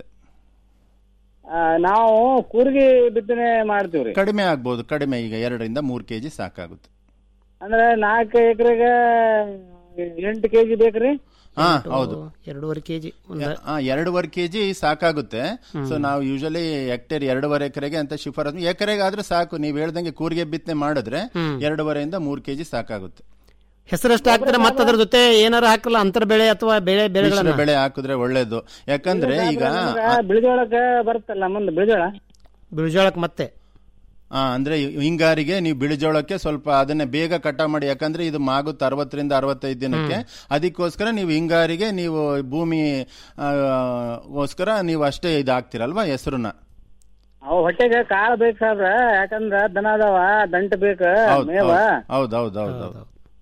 ಆ, ನಾವು ಕೂರ್ಗಿ ಬಿತ್ತನೆ ಮಾಡ್ತೀವ್ರಿ ಕಡಿಮೆ ಆಗ್ಬೋದು ಕಡಿಮೆ ಈಗ ಎರಡರಿಂದ ಮೂರು ಕೆಜಿ ಸಾಕಾಗುತ್ತೆ ಅಂದ್ರೆ ನಾಲ್ಕು ಎಕರೆಗೆ ಎಂಟು ಕೆಜಿ ಬೇಕ್ರಿ ಹಾ ಹೌದು ಎರಡೂವರೆ ಕೆಜಿ ಆ, ಎರಡೂವರೆ ಕೆಜಿ ಸಾಕಾಗುತ್ತೆ ಸೊ ನಾವು ಯೂಶಲಿ ಹೆಕ್ಟೇರ್ ಎರಡೂವರೆ ಎಕರೆಗೆ ಅಂತ ಶಿಫಾರಸ್ ಎಕರೆಗೆ ಆದ್ರೆ ಸಾಕು ನೀವು ಹೇಳ್ದಂಗೆ ಕೂರಿಗೆ ಬಿತ್ತನೆ ಮಾಡಿದ್ರೆ ಎರಡೂವರೆಯಿಂದ ಮೂರು ಕೆಜಿ ಸಾಕಾಗುತ್ತೆ ಹೆಸರಷ್ಟು ಹಾಕ್ತಾರೆ ಮತ್ತೆ ಅದ್ರ ಜೊತೆ ಏನಾರು ಹಾಕಲ್ಲ ಅಂತರ ಬೆಳೆ ಅಥವಾ ಬೆಳೆ ಮಿಶ್ರ ಬೆಳೆಗಳನ್ನ ಬೆಳೆ ಹಾಕಿದ್ರೆ ಒಳ್ಳೇದು ಯಾಕಂದ್ರೆ ಈಗ ಬಿಳಿಜೋಳಕ್ಕೆ ಬರುತ್ತಲ್ಲ ಮುಂದೆ ಬಿಳಿಜೋಳ ಬಿಳಿಜೋಳಕ್ಕೆ ಮತ್ತೆ ಆ, ಅಂದ್ರೆ ಹಿಂಗಾರಿಗೆ ನೀವು ಬಿಳಿಜೋಳಕ್ಕೆ ಸ್ವಲ್ಪ ಅದನ್ನೇ ಬೇಗ ಕಟಾವ್ ಮಾಡಿ ಯಾಕಂದ್ರೆ ಇದು ಮಾಗುತ್ತೆ ಅರವತ್ತರಿಂದ ಅರವತ್ತೈದು ದಿನಕ್ಕೆ ಅದಕ್ಕೋಸ್ಕರ ನೀವು ಹಿಂಗಾರಿಗೆ ನೀವು ಭೂಮಿ ಆ, ಗೋಸ್ಕರ ನೀವು ಅಷ್ಟೇ ಇದು ಹಾಕ್ತಿರಲ್ವಾ ಹೆಸರನ್ನ ಅವು ಹೊಟ್ಟೆಗೆ ಕಾಳು ಬೇಕು ಸಾಬ್ರ ಯಾಕಂದ್ರ ದನ ಅದಾವ ದಂಟ ಬೇಕ ಹೌದು ಮೇವ ಹೌದು ಹೌದು ಹೌದು ಹೌದು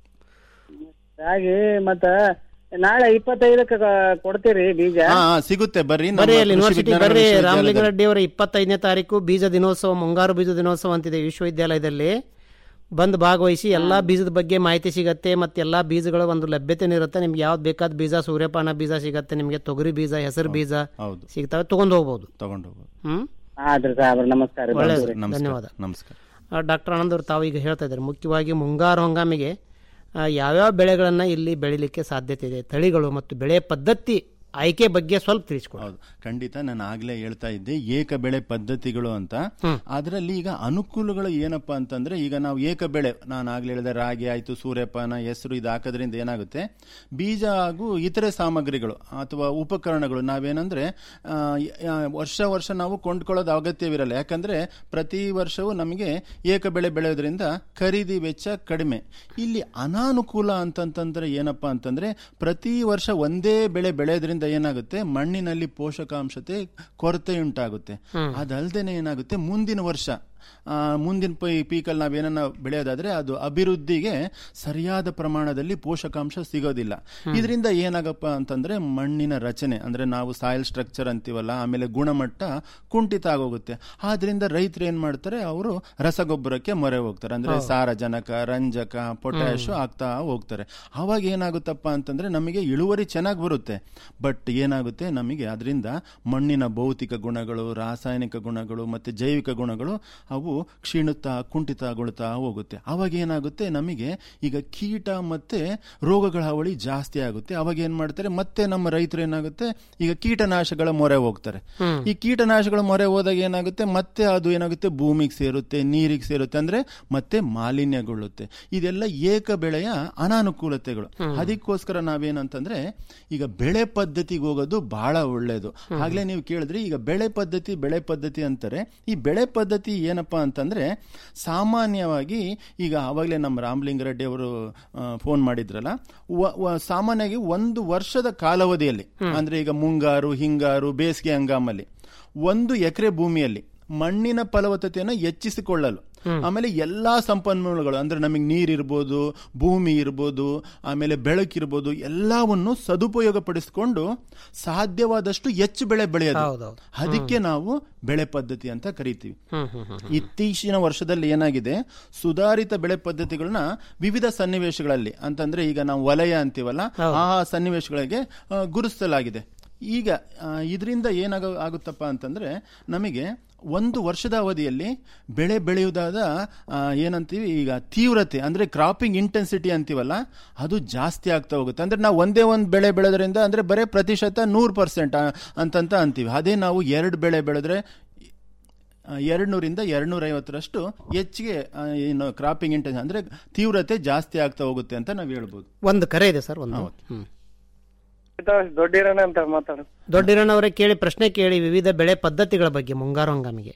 ಹಾಗಾಗಿ ಮತ್ತ ನಾಳೆ ಇಪ್ಪತ್ತೈದಕ್ಕೆ ಕ- ಕೊಡ್ತೀರಿ ಬೀಜ ಹಾ ಹಾ, ಸಿಗುತ್ತೆ ಬರ್ರಿ ನಮ್ಮ ಬರ್ರಿ ಅಲ್ಲಿ ಕೃಷಿ ಯೂನಿವರ್ಸಿಟಿ ವಿಜ್ಞಾನಗಳ ಬರ್ರಿ ವಿಶ್ವವಿದ್ಯಾಲಯದಲ್ಲಿ. ರಾಮಲಿಂಗಾರೆಡ್ಡಿ ಅವರ ಇಪ್ಪತ್ತೈದನೇ ತಾರೀಕು ಬೀಜ ದಿನೋತ್ಸವ ಮುಂಗಾರು ಬೀಜ ದಿನೋತ್ಸವ ಅಂತಿದೆ ವಿಶ್ವವಿದ್ಯಾಲಯದಲ್ಲಿ ಬಂದು ಭಾಗವಹಿಸಿ ಎಲ್ಲಾ ಬೀಜದ ಬಗ್ಗೆ ಮಾಹಿತಿ ಸಿಗತ್ತೆ ಮತ್ತೆ ಎಲ್ಲಾ ಬೀಜಗಳ ಒಂದು ಲಭ್ಯತೆ ಇರುತ್ತೆ ನಿಮ್ಗೆ ಯಾವ್ದು ಬೇಕಾದ ಬೀಜ ಸೂರ್ಯಪಾನ ಬೀಜ ಸಿಗತ್ತೆ ನಿಮ್ಗೆ ತೊಗರಿ ಬೀಜ ಹೆಸರು ಬೀಜ ಹೌದು ಸಿಗ್ತವೆ ತಗೊಂಡು ಹೋಗ್ಬೋದು ತಗೊಂಡು ಹೋಗ್ಬೋದು ಹ್ಮ್ ಆದ್ರಿ ಸಾಬ್ರ ನಮಸ್ಕಾರ ರೀ. ಒಳ್ಳೆಯದು ಬರ್ತೀವ್ರಿ. ಧನ್ಯವಾದ ನಮಸ್ಕಾರ ಡಾಕ್ಟರ್ ಆನಂದ್ ಅವರು ತಾವು ಈಗ ಹೇಳ್ತಾ ಇದ್ದಾರೆ ಮುಖ್ಯವಾಗಿ ಮುಂಗಾರು ಹಂಗಾಮಿಗೆ ಆ, ಯಾವ್ಯಾವ ಬೆಳೆಗಳನ್ನ ಇಲ್ಲಿ ಬೆಳಿಲಿಕ್ಕೆ ಸಾಧ್ಯತೆ ಇದೆ ತಳಿಗಳು ಮತ್ತು ಬೆಳೆ ಪದ್ಧತಿ ಆಯ್ಕೆ ಬಗ್ಗೆ ಸ್ವಲ್ಪ ತಿಳಿಸ್ಕೊಡಿ ಹೌದು ಖಂಡಿತ ನಾನು ಆಗ್ಲೇ ಹೇಳ್ತಾ ಇದ್ದೆ ಏಕ ಬೆಳೆ ಪದ್ಧತಿಗಳು ಅಂತ ಅದರಲ್ಲಿ ಈಗ ಅನುಕೂಲಗಳು ಏನಪ್ಪಾ ಅಂತಂದ್ರೆ ಈಗ ನಾವು ಏಕ ಬೆಳೆ ನಾನು ಆಗ್ಲೇ ಹೇಳಿದೆ ರಾಗಿ ಆಯ್ತು ಸೂರ್ಯಪಾನ ಹೆಸರು ಇದು ಹಾಕೋದ್ರಿಂದ ಏನಾಗುತ್ತೆ ಬೀಜ ಹಾಗೂ ಇತರೆ ಸಾಮಗ್ರಿಗಳು ಅಥವಾ ಉಪಕರಣಗಳು ನಾವೇನಂದ್ರೆ ಆ, ಆ, ವರ್ಷ ವರ್ಷ ನಾವು ಕೊಂಡ್ಕೊಳ್ಳೋದು ಅಗತ್ಯವಿರಲ್ಲ ಯಾಕಂದ್ರೆ ಪ್ರತಿ ವರ್ಷವೂ ನಮಗೆ ಏಕ ಬೆಳೆ ಬೆಳೆಯೋದ್ರಿಂದ ಖರೀದಿ ವೆಚ್ಚ ಕಡಿಮೆ ಇಲ್ಲಿ ಅನಾನುಕೂಲ ಅಂತಂತಂದ್ರೆ ಏನಪ್ಪಾ ಅಂತಂದ್ರೆ ಪ್ರತಿ ವರ್ಷ ಒಂದೇ ಬೆಳೆ ಬೆಳೆಯೋದ್ರಿಂದ ಏನಾಗುತ್ತೆ ಮಣ್ಣಿನಲ್ಲಿ ಪೋಷಕಾಂಶತೆ ಕೊರತೆ ಉಂಟಾಗುತ್ತೆ ಅದಲ್ದೇನೆ ಏನಾಗುತ್ತೆ ಮುಂದಿನ ವರ್ಷ ಆ, ಮುಂದಿನ ಪೈ ಪೀಕಲ್ಲಿ ನಾವೇನನ್ನ ಬೆಳೆಯೋದಾದ್ರೆ ಅದು ಅಭಿವೃದ್ಧಿಗೆ ಸರಿಯಾದ ಪ್ರಮಾಣದಲ್ಲಿ ಪೋಷಕಾಂಶ ಸಿಗೋದಿಲ್ಲ ಇದರಿಂದ ಏನಾಗಪ್ಪ ಅಂತಂದ್ರೆ ಮಣ್ಣಿನ ರಚನೆ ಅಂದ್ರೆ ನಾವು ಸಾಯಿಲ್ ಸ್ಟ್ರಕ್ಚರ್ ಅಂತೀವಲ್ಲ ಆಮೇಲೆ ಗುಣಮಟ್ಟ ಕುಂಠಿತ ಆಗೋಗುತ್ತೆ ಆದ್ರಿಂದ ರೈತರು ಏನ್ ಮಾಡ್ತಾರೆ ಅವರು ರಸಗೊಬ್ಬರಕ್ಕೆ ಮೊರೆ ಹೋಗ್ತಾರೆ ಅಂದ್ರೆ ಸಾರಜನಕ ರಂಜಕ ಪೊಟ್ಯಾಶ್ ಆಗ್ತಾ ಹೋಗ್ತಾರೆ ಅವಾಗ ಏನಾಗುತ್ತಪ್ಪ ಅಂತಂದ್ರೆ ನಮಗೆ ಇಳುವರಿ ಚೆನ್ನಾಗಿ ಬರುತ್ತೆ ಬಟ್ ಏನಾಗುತ್ತೆ ನಮಗೆ ಅದರಿಂದ ಮಣ್ಣಿನ ಭೌತಿಕ ಗುಣಗಳು ರಾಸಾಯನಿಕ ಗುಣಗಳು ಮತ್ತೆ ಜೈವಿಕ ಗುಣಗಳು ಅವು ಕ್ಷೀಣುತ್ತಾ ಕುಂಠಿತಗೊಳ್ತಾ ಹೋಗುತ್ತೆ ಅವಾಗ ಏನಾಗುತ್ತೆ ನಮಗೆ ಈಗ ಕೀಟ ಮತ್ತೆ ರೋಗಗಳ ಹಾವಳಿ ಜಾಸ್ತಿ ಆಗುತ್ತೆ ಅವಾಗ ಏನ್ ಮಾಡ್ತಾರೆ ಮತ್ತೆ ನಮ್ಮ ರೈತರು ಏನಾಗುತ್ತೆ ಈಗ ಕೀಟನಾಶಗಳ ಮೊರೆ ಹೋಗ್ತಾರೆ ಈ ಕೀಟನಾಶಗಳ ಮೊರೆ ಹೋದಾಗ ಏನಾಗುತ್ತೆ ಮತ್ತೆ ಅದು ಏನಾಗುತ್ತೆ ಭೂಮಿಗೆ ಸೇರುತ್ತೆ ನೀರಿಗೆ ಸೇರುತ್ತೆ ಅಂದ್ರೆ ಮತ್ತೆ ಮಾಲಿನ್ಯಗೊಳ್ಳುತ್ತೆ ಇದೆಲ್ಲ ಏಕ ಬೆಳೆಯ ಅನಾನುಕೂಲತೆಗಳು ಅದಕ್ಕೋಸ್ಕರ ನಾವೇನಂತಂದ್ರೆ ಈಗ ಬೆಳೆ ಪದ್ಧತಿಗೆ ಹೋಗೋದು ಬಹಳ ಒಳ್ಳೇದು ಆಗ್ಲೇ ನೀವು ಕೇಳಿದ್ರಿ ಈಗ ಬೆಳೆ ಪದ್ಧತಿ ಬೆಳೆ ಪದ್ಧತಿ ಅಂತಾರೆ ಈ ಬೆಳೆ ಪದ್ಧತಿ ಏನಪ್ಪಾ ಅಂತಂದ್ರೆ ಸಾಮಾನ್ಯವಾಗಿ ಈಗ ಅವಾಗಲೇ ನಮ್ಮ ರಾಮಲಿಂಗರೆಡ್ಡಿ ಅವರು ಫೋನ್ ಮಾಡಿದ್ರಲ್ಲ ವ- ವ- ಸಾಮಾನ್ಯವಾಗಿ ಒಂದು ವರ್ಷದ ಕಾಲಾವಧಿಯಲ್ಲಿ ಅಂದ್ರೆ ಈಗ ಮುಂಗಾರು ಹಿಂಗಾರು ಬೇಸಿಗೆ ಹಂಗಾಮಲ್ಲಿ ಒಂದು ಎಕರೆ ಭೂಮಿಯಲ್ಲಿ ಮಣ್ಣಿನ ಫಲವತ್ತತೆಯನ್ನು ಹೆಚ್ಚಿಸಿಕೊಳ್ಳಲು ಆಮೇಲೆ ಎಲ್ಲಾ ಸಂಪನ್ಮೂಲಗಳು ಅಂದ್ರೆ ನಮಗೆ ನೀರಿರ್ಬೋದು ಭೂಮಿ ಇರ್ಬೋದು ಆಮೇಲೆ ಬೆಳಕಿರ್ಬೋದು ಎಲ್ಲವನ್ನು ಸದುಪಯೋಗ ಪಡಿಸಿಕೊಂಡು ಸಾಧ್ಯವಾದಷ್ಟು ಹೆಚ್ಚು ಬೆಳೆ ಬೆಳೆಯೋದು ಹೌದೌದು. ಅದಕ್ಕೆ ನಾವು ಬೆಳೆ ಪದ್ಧತಿ ಅಂತ ಕರಿತೀವಿ ಹ್ಮ್ ಹ್ಮ್ ಹ್ಮ್ ಇತ್ತೀಚಿನ ವರ್ಷದಲ್ಲಿ ಏನಾಗಿದೆ ಸುಧಾರಿತ ಬೆಳೆ ಪದ್ಧತಿಗಳನ್ನ ವಿವಿಧ ಸನ್ನಿವೇಶಗಳಲ್ಲಿ ಅಂತಂದ್ರೆ ಈಗ ನಾವು ವಲಯ ಅಂತೀವಲ್ಲ ಆ ಸನ್ನಿವೇಶಗಳಿಗೆ ಆ, ಗುರುತಿಸಲಾಗಿದೆ ಈಗ ಇದರಿಂದ ಏನಾಗ ಆಗುತ್ತಪ್ಪ ಅಂತಂದ್ರೆ ನಮಗೆ ಒಂದು ವರ್ಷದ ಅವಧಿಯಲ್ಲಿ ಬೆಳೆ ಬೆಳೆಯುವುದಾದ ಆ, ಏನಂತೀವಿ ಈಗ ತೀವ್ರತೆ ಅಂದ್ರೆ ಕ್ರಾಪಿಂಗ್ ಇಂಟೆನ್ಸಿಟಿ ಅಂತೀವಲ್ಲ ಅದು ಜಾಸ್ತಿ ಆಗ್ತಾ ಹೋಗುತ್ತೆ ಅಂದ್ರೆ ನಾವು ಒಂದೇ ಒಂದು ಬೆಳೆ ಬೆಳೆದ್ರಿಂದ ಅಂದ್ರೆ ಬರೇ ಪ್ರತಿಶತ ನೂರು ಪರ್ಸೆಂಟ್ ಅಂತಂತ ಅಂತೀವಿ ಅದೇ ನಾವು ಎರಡು ಬೆಳೆ ಬೆಳೆದ್ರೆ ಎರಡು ನೂರಿಂದ ಎರಡು ನೂರ ಐವತ್ತರಷ್ಟು ಹೆಚ್ಚಿಗೆ ಆ, ಏನು ಕ್ರಾಪಿಂಗ್ ಇಂಟೆನ್ಸ್ ಅಂದ್ರೆ ತೀವ್ರತೆ ಜಾಸ್ತಿ ಆಗ್ತಾ ಹೋಗುತ್ತೆ ಅಂತ ನಾವು ಹೇಳ್ಬೋದು ಒಂದು ಕರೆ ಇದೆ ಸರ್ ಒಂದು ಹ್ಮ್. ದೊಡ್ಡಿರಣ್ಣ ಅಂತ ಮಾತಾಡೋದು ದೊಡ್ಡಿರಣ್ಣವರೇ ಕೇಳಿ ಪ್ರಶ್ನೆ ಕೇಳಿ ವಿವಿಧ ಬೆಳೆ ಪದ್ಧತಿಗಳ ಬಗ್ಗೆ ಮುಂಗಾರು ಹಂಗಾಮಿಗೆ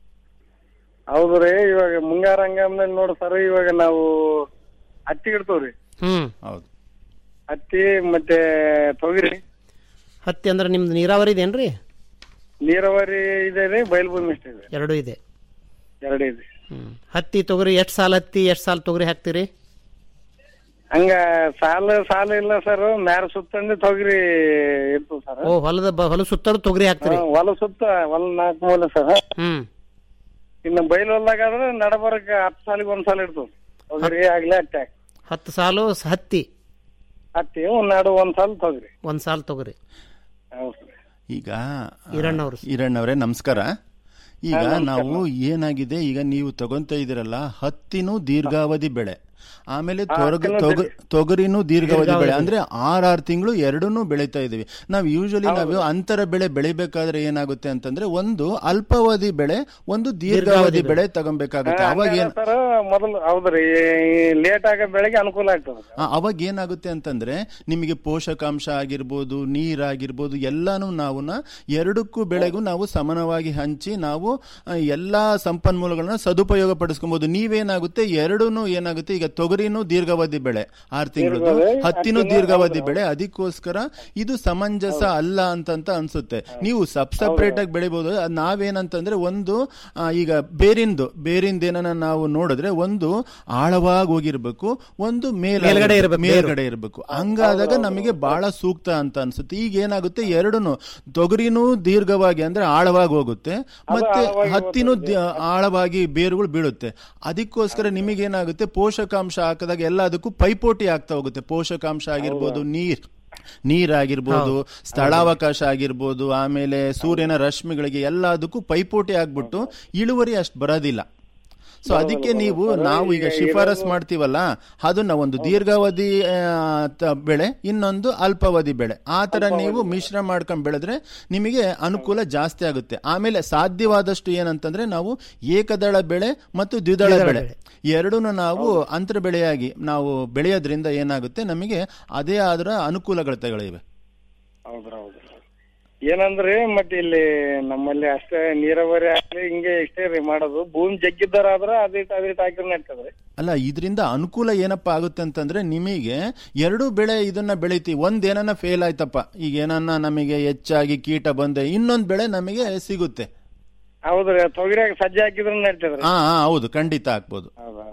ಹೌದು ರೀ ಇವಾಗ ಮುಂಗಾರ ಹಂಗಾಮ್ನಲ್ಲಿ ನೋಡು ಸರ್ ಇವಾಗ ನಾವು ಹತ್ತಿ ಇಡ್ತೇವ್ರಿ ಹ್ಮ್ ಹೌದು ಹತ್ತಿ ಮತ್ತೆ ತೊಗರಿ ಹತ್ತಿ ಅಂದ್ರೆ ನಿಮ್ದು ನೀರಾವರಿ ಇದೇನ್ರಿ ನೀರಾವರಿ ಇದೆ ರೀ ಬಯಲ್ಭೂಮಿ ಇಷ್ಟ ಇದೆ ಎರಡೂ ಇದೆ ಎರಡು ಇದೆ ಹ್ಮ್ ಹತ್ತಿ ತೊಗರಿ ಎಷ್ಟು ಸಾಲ ಹತ್ತಿ ಎಷ್ಟು ಸಾಲ ತೊಗರಿ ಹಾಕ್ತೀರಿ ಹಂಗ ಸಾಲ ಸಾಲ ಇಲ್ಲ ಸರ್ ಮ್ಯಾರ ಸುತ್ತಂದು ತೊಗರಿ ಇರ್ತದ ಸರ್ ಓ ಹೊಲದ ಬ- ಹೊಲ ಸುತ್ತಲೂ ತೊಗರಿ ಹಾಕ್ತೀರಿ ಹೊಲ ಸುತ್ತ ಹೊಲ ನಾಲ್ಕು ಮೂಲ ಸರ್ ಹ್ಮ್ ಇನ್ನು ಬೈಲ್ ಹೊಲ್ದಾಗ ಆದ್ರೆ ನಡಬರಕ್ ಹತ್ತು ಸಾಲಿಗೆ ಒಂದ್ ಸಾಲ ಇರ್ತದ ತೊಗರಿ ಆಗ್ಲಿ ಅಟ್ಟೆ ಹತ್ತು ಸಾಲು ಸ- ಹತ್ತಿ ಹತ್ತಿ ಒಂದ್ ನಡು ಒಂದ್ ಸಾಲ ತೊಗರಿ ಒಂದ್ ಸಾಲ್ ತೊಗರಿ ಹೌದು ಸರ್ ಈಗ ಈರಣ್ಣವ್ರು. ಈರಣ್ಣವರೇ ನಮಸ್ಕಾರ ಈಗ ಹಾ, ನಮಸ್ಕಾರ. ನಾವು ಏನಾಗಿದೆ ಈಗ ನೀವು ತಗೊಂತ ಇದೀರಲ್ಲ ಹತ್ತಿನೂ ದೀರ್ಘಾವಧಿ ಬೆಳೆ ಆಮೇಲೆ ಹಾ, ತೊಗರಿ ಹತ್ತಿನೂ ತೊಗ- ತೊಗರಿನೂ ದೀರ್ಘಾವಧಿ ದೀರ್ಘಾವಧಿ ಬೆಳೆ ಅಂದ್ರೆ ಆರಾರು ತಿಂಗಳು ಎರಡನ್ನೂ ಬೆಳೀತಾ ಇದೀವಿ ನಾವು ಯೂಶಲಿ ನಾವು ಅಂತರ ಬೆಳೆ ಬೆಳಿಬೇಕಾದ್ರೆ ಏನಾಗುತ್ತೆ ಅಂತಂದ್ರೆ ಒಂದು ಅಲ್ಪಾವಧಿ ಬೆಳೆ ಒಂದು ದೀರ್ಘಾವಧಿ ಬೆಳೆ ತಗೊಬೇಕಾಗುತ್ತೆ ಅವಾಗ ಏನ್ ಸರ್ ಮೊದಲು ಹೌದ್ರಿ ಲೇಟ್ ಆಗ ಬೆಳೆಗೆ ಅನುಕೂಲ ಆಗ್ತದ ಆ, ಅವಾಗ ಏನಾಗುತ್ತೆ ಅಂತಂದ್ರೆ ನಿಮಗೆ ಪೋಷಕಾಂಶ ಆಗಿರ್ಬೋದು ನೀರಾಗಿರ್ಬೋದು ಎಲ್ಲಾನು ನಾವು ಎರಡಕ್ಕೂ ಬೆಳೆಗೂ ನಾವು ಸಮಾನವಾಗಿ ಹಂಚಿ ನಾವು ಆ, ಎಲ್ಲಾ ಸಂಪನ್ಮೂಲಗಳನ್ನ ಸದುಪಯೋಗ ಪಡಿಸ್ಕೊಬಹುದು ನೀವೇನಾಗುತ್ತೆ ಎರಡೂ ಏನಾಗುತ್ತೆ ಈಗ ತೊಗರಿನೂ ದೀರ್ಘಾವಧಿ ಬೆಳೆ ಆರು ತಿಂಗಳದ್ದು ದೀರ್ಘಾವಧಿ, ಹತ್ತಿನೂ ಹತ್ತಿನೂ ದೀರ್ಘಾವಧಿ ಹೌದು, ಬೆಳೆ ಅದಕ್ಕೋಸ್ಕರ ಇದು ಸಮಂಜಸ ಅಲ್ಲ ಅಂತಂತ ಅನ್ಸುತ್ತೆ ನೀವು ಸಬ್ ಸಪ್ರೇಟ್ ಆಗಿ ಬೆಳಿಬಹುದು ಅದ್ ನಾವೇನಂತಂದ್ರೆ ಒಂದು ಆ, ಈಗ ಬೇರಿಂದು ಬೇರಿಂದ ಏನನ್ನ ನಾವು ನೋಡಿದ್ರೆ ಒಂದು ಆಳವಾಗಿ ಹೋಗಿರ್ಬೇಕು ಒಂದು ಮೇಲ್ ಮೇಲ್ಗಡೆ ಇರ್ಬೇಕು, ಬೇರು. ಮೇಲ್ಗಡೆ ಇರಬೇಕು ಹಂಗಾದಾಗ ನಮಗೆ ಬಹಳ ಸೂಕ್ತ ಅಂತ ಅನ್ಸುತ್ತೆ ಈಗ ಏನಾಗುತ್ತೆ ಎರಡೂನು ತೊಗರಿನೂ ದೀರ್ಘವಾಗಿ ಅಂದ್ರೆ ಆಳವಾಗಿ ಹೋಗುತ್ತೆ ಮತ್ತೆ ಆಳವಾಗಿ ಹತ್ತಿನೂ ದಿ- ಆಳವಾಗಿ ಬೇರುಗಳು ಬೀಳುತ್ತೆ ಅದಕ್ಕೋಸ್ಕರ ನಿಮಗೇನಾಗುತ್ತೆ ಪೋಷಕಾಂಶ ಹಾಕಿದಾಗ ಎಲ್ಲದಕ್ಕೂ ಪೈಪೋಟಿ ಆಗ್ತಾ ಹೋಗುತ್ತೆ ಪೋಷಕಾಂಶ ಆಗಿರ್ಬೋದು ನೀರ್ ನೀರಾಗಿರ್ಬೋದು ಸ್ಥಳಾವಕಾಶ ಆಗಿರ್ಬೋದು ಆಮೇಲೆ ಸೂರ್ಯನ ರಶ್ಮಿಗಳಿಗೆ ಎಲ್ಲದಕ್ಕೂ ಪೈಪೋಟಿ ಆಗ್ಬಿಟ್ಟು ಇಳುವರಿ ಅಷ್ಟು ಬರೋದಿಲ್ಲ ಸೊ ಅದಕ್ಕೆ ನೀವು ನಾವು ಈಗ ಶಿಫಾರಸ್ ಮಾಡ್ತೀವಲ್ಲ ಅದನ್ನ ಒಂದು ದೀರ್ಘಾವಧಿ ಆ, ತ- ಬೆಳೆ ಇನ್ನೊಂದು ಅಲ್ಪಾವಧಿ ಬೆಳೆ ಆ ತರ ನೀವು ಮಿಶ್ರ ಮಾಡ್ಕೊಂಡ್ ಬೆಳೆದ್ರೆ ನಿಮಗೆ ಅನುಕೂಲ ಜಾಸ್ತಿ ಆಗುತ್ತೆ ಆಮೇಲೆ ಸಾಧ್ಯವಾದಷ್ಟು ಏನಂತಂದ್ರೆ ನಾವು ಏಕದಳ ಬೆಳೆ ಮತ್ತು ದ್ವಿದಳ ದ್ವಿದಳ ಬೆಳೆ ಬೆಳೆ. ಎರಡೂ ನಾವು ಅಂತರ ಬೆಳೆಯಾಗಿ ನಾವು ಬೆಳೆಯೋದ್ರಿಂದ ಏನಾಗುತ್ತೆ ನಮಗೆ ಅದೇ ಅದರ ಅನುಕೂಲಗಳಿವೆ ಹೌದ್ರ ಹೌದು ಏನಂದ್ರಿ ಮತ್ತೆ ಇಲ್ಲಿ ನಮ್ಮಲ್ಲಿ ಅಷ್ಟೇ ನೀರಾವರಿ ಆಗ್ಲಿ ಹಿಂಗೆ ಇಷ್ಟೇ ರೀ ಮಾಡೋದು ಭೂಮಿ ಜಗ್ಗಿದ್ದಾರ ಆದ್ರ ಅದಿಟ್ ಅದಿಟ್ ಹಾಕಿದ್ರೆ ನಡ್ತದ್ರಿ ಅಲ್ಲ ಇದರಿಂದ ಅನುಕೂಲ ಏನಪ್ಪ ಆಗುತ್ತೆ ಅಂತಂದ್ರೆ ನಿಮಗೆ ಎರಡು ಬೆಳೆ ಇದನ್ನ ಬೆಳಿತೀವಿ ಒಂದ್ ಏನನ್ನ ಫೇಲ್ ಆಯ್ತಪ್ಪ ಈಗ ಏನನ್ನ ನಮಗೆ ಹೆಚ್ಚಾಗಿ ಕೀಟ ಬಂದೆ ಇನ್ನೊಂದ್ ಬೆಳೆ ನಮಗೆ ಸಿಗುತ್ತೆ ಹೌದ್ರಿ ತೊಗರಿಯಾಗ ಸಜ್ಜೆ ಹಾಕಿದ್ರೆ ನಡ್ತದ್ರಿ ಹಾ ಹಾ ಹೌದು ಖಂಡಿತ ಹಾಕ್ಬೋದು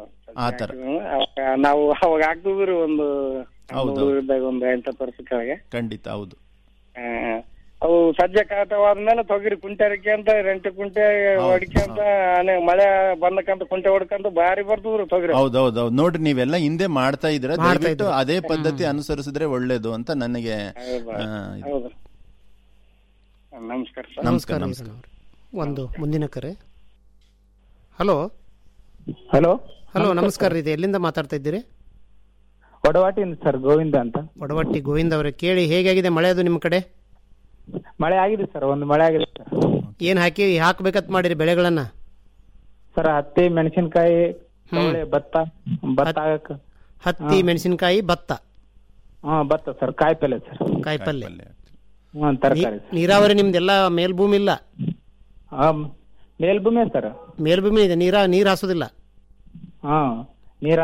ಆ ತರ ಅವಾಗ ನಾವು ಅವಾಗ ಹಾಕ್ತಿದ್ರಿ ಒಂದು ಹೌದು. ಒಂದು ಇದ್ದಾಗ ಒಂದು ಎಂಟತ್ತು ವರ್ಷ ಕೆಳಗೆ ಖಂಡಿತ ಹೌದು ಆ, ಅವು ಸಜ್ಜೆ ಕಾಟವಾದ್ಮೇಲೆ ತೊಗರಿ ಕುಂಟೆ ಅಂತ ರೆಂಟೆ ಕುಂಟೆ ಹೊಡ್ಕೊಂತ ಆನೆ ಮಳೆ ಬಂದಕ್ಕಂತ ಕುಂಟೆ ಹೊಡ್ಕೊಂತ ಭಾರಿ ಬರ್ತದ್ರಿ ತೊಗರಿ ಹೌದೌದೌದು ನೋಡ್ರಿ ನೀವೆಲ್ಲ ಹಿಂದೆ ಮಾಡ್ತಾ ಇದ್ರ ಮಾಡ್ತಾ ದಯವಿಟ್ಟು ಇದ್ದೀರಾ. ಅದೇ ಪದ್ಧತಿ ಅನುಸರಿಸಿದ್ರೆ ಒಳ್ಳೇದು ಅಂತ ನನಗೆ ಹೌದಾ? ಆ, ಇದು. ಹೌದು ನಮಸ್ಕಾರ ಸರ್ ನಮಸ್ಕಾರ ನಮಸ್ಕಾರ ನಮಸ್ಕಾರ ಈರಣ್ಣವ್ರೆ. ಒಂದು ಮುಂದಿನ ಕರೆ ಹಲೋ ಹಲೋ ಹಲೋ ನಮಸ್ಕಾರ ರೀ ಎಲ್ಲಿಂದ ಮಾತಾಡ್ತಾ ಇದ್ದೀರಿ ಒಡವಾಟಿಯಿಂದ ಸರ್ ಗೋವಿಂದ ಅಂತ ಒಡವಟ್ಟಿ ಗೋವಿಂದ ಅವರೇ ಕೇಳಿ ಹೇಗಾಗಿದೆ ಮಳೆ ಅದು ನಿಮ್ಮ ಕಡೆ ಮಳೆ ಆಗಿದೆ ಸರ್ ಒಂದು ಮಳೆ ಆಗಿದೆ ಸರ್ ಏನ್ ಹಾಕಿ ಹಾಕ್ಬೇಕಂತ ಮಾಡಿರಿ ಬೆಳೆಗಳನ್ನ ಸರ್ ಹತ್ತಿ ಮೆಣಸಿನಕಾಯಿ ಕವಳೆ ಭತ್ತ ಭತ್ತ ಆಗಕ್ಕ ಹತ್ತಿ ಮೆಣಸಿನಕಾಯಿ ಭತ್ತ ಹಾ ಭತ್ತ ಸರ್ ಕಾಯಿ ಪಲ್ಯ ಸರ್ ಕಾಯಿಪಲ್ಯ ಹ್ಮ್ ತರಕಾರಿ ನೀ- ನೀರಾವರಿ ನಿಮ್ದೆಲ್ಲ ಮೇಲ್ಭೂಮಿ ಇಲ್ಲ ಹಾ ಮೇಲ್ಭೂಮಿ ಸರ್ ಮೇಲ್ಭೂಮಿ ಇದೆ ನೀರ ನೀರ್ ಹಾಸೋದಿಲ್ಲ ಹಾ ನೀರ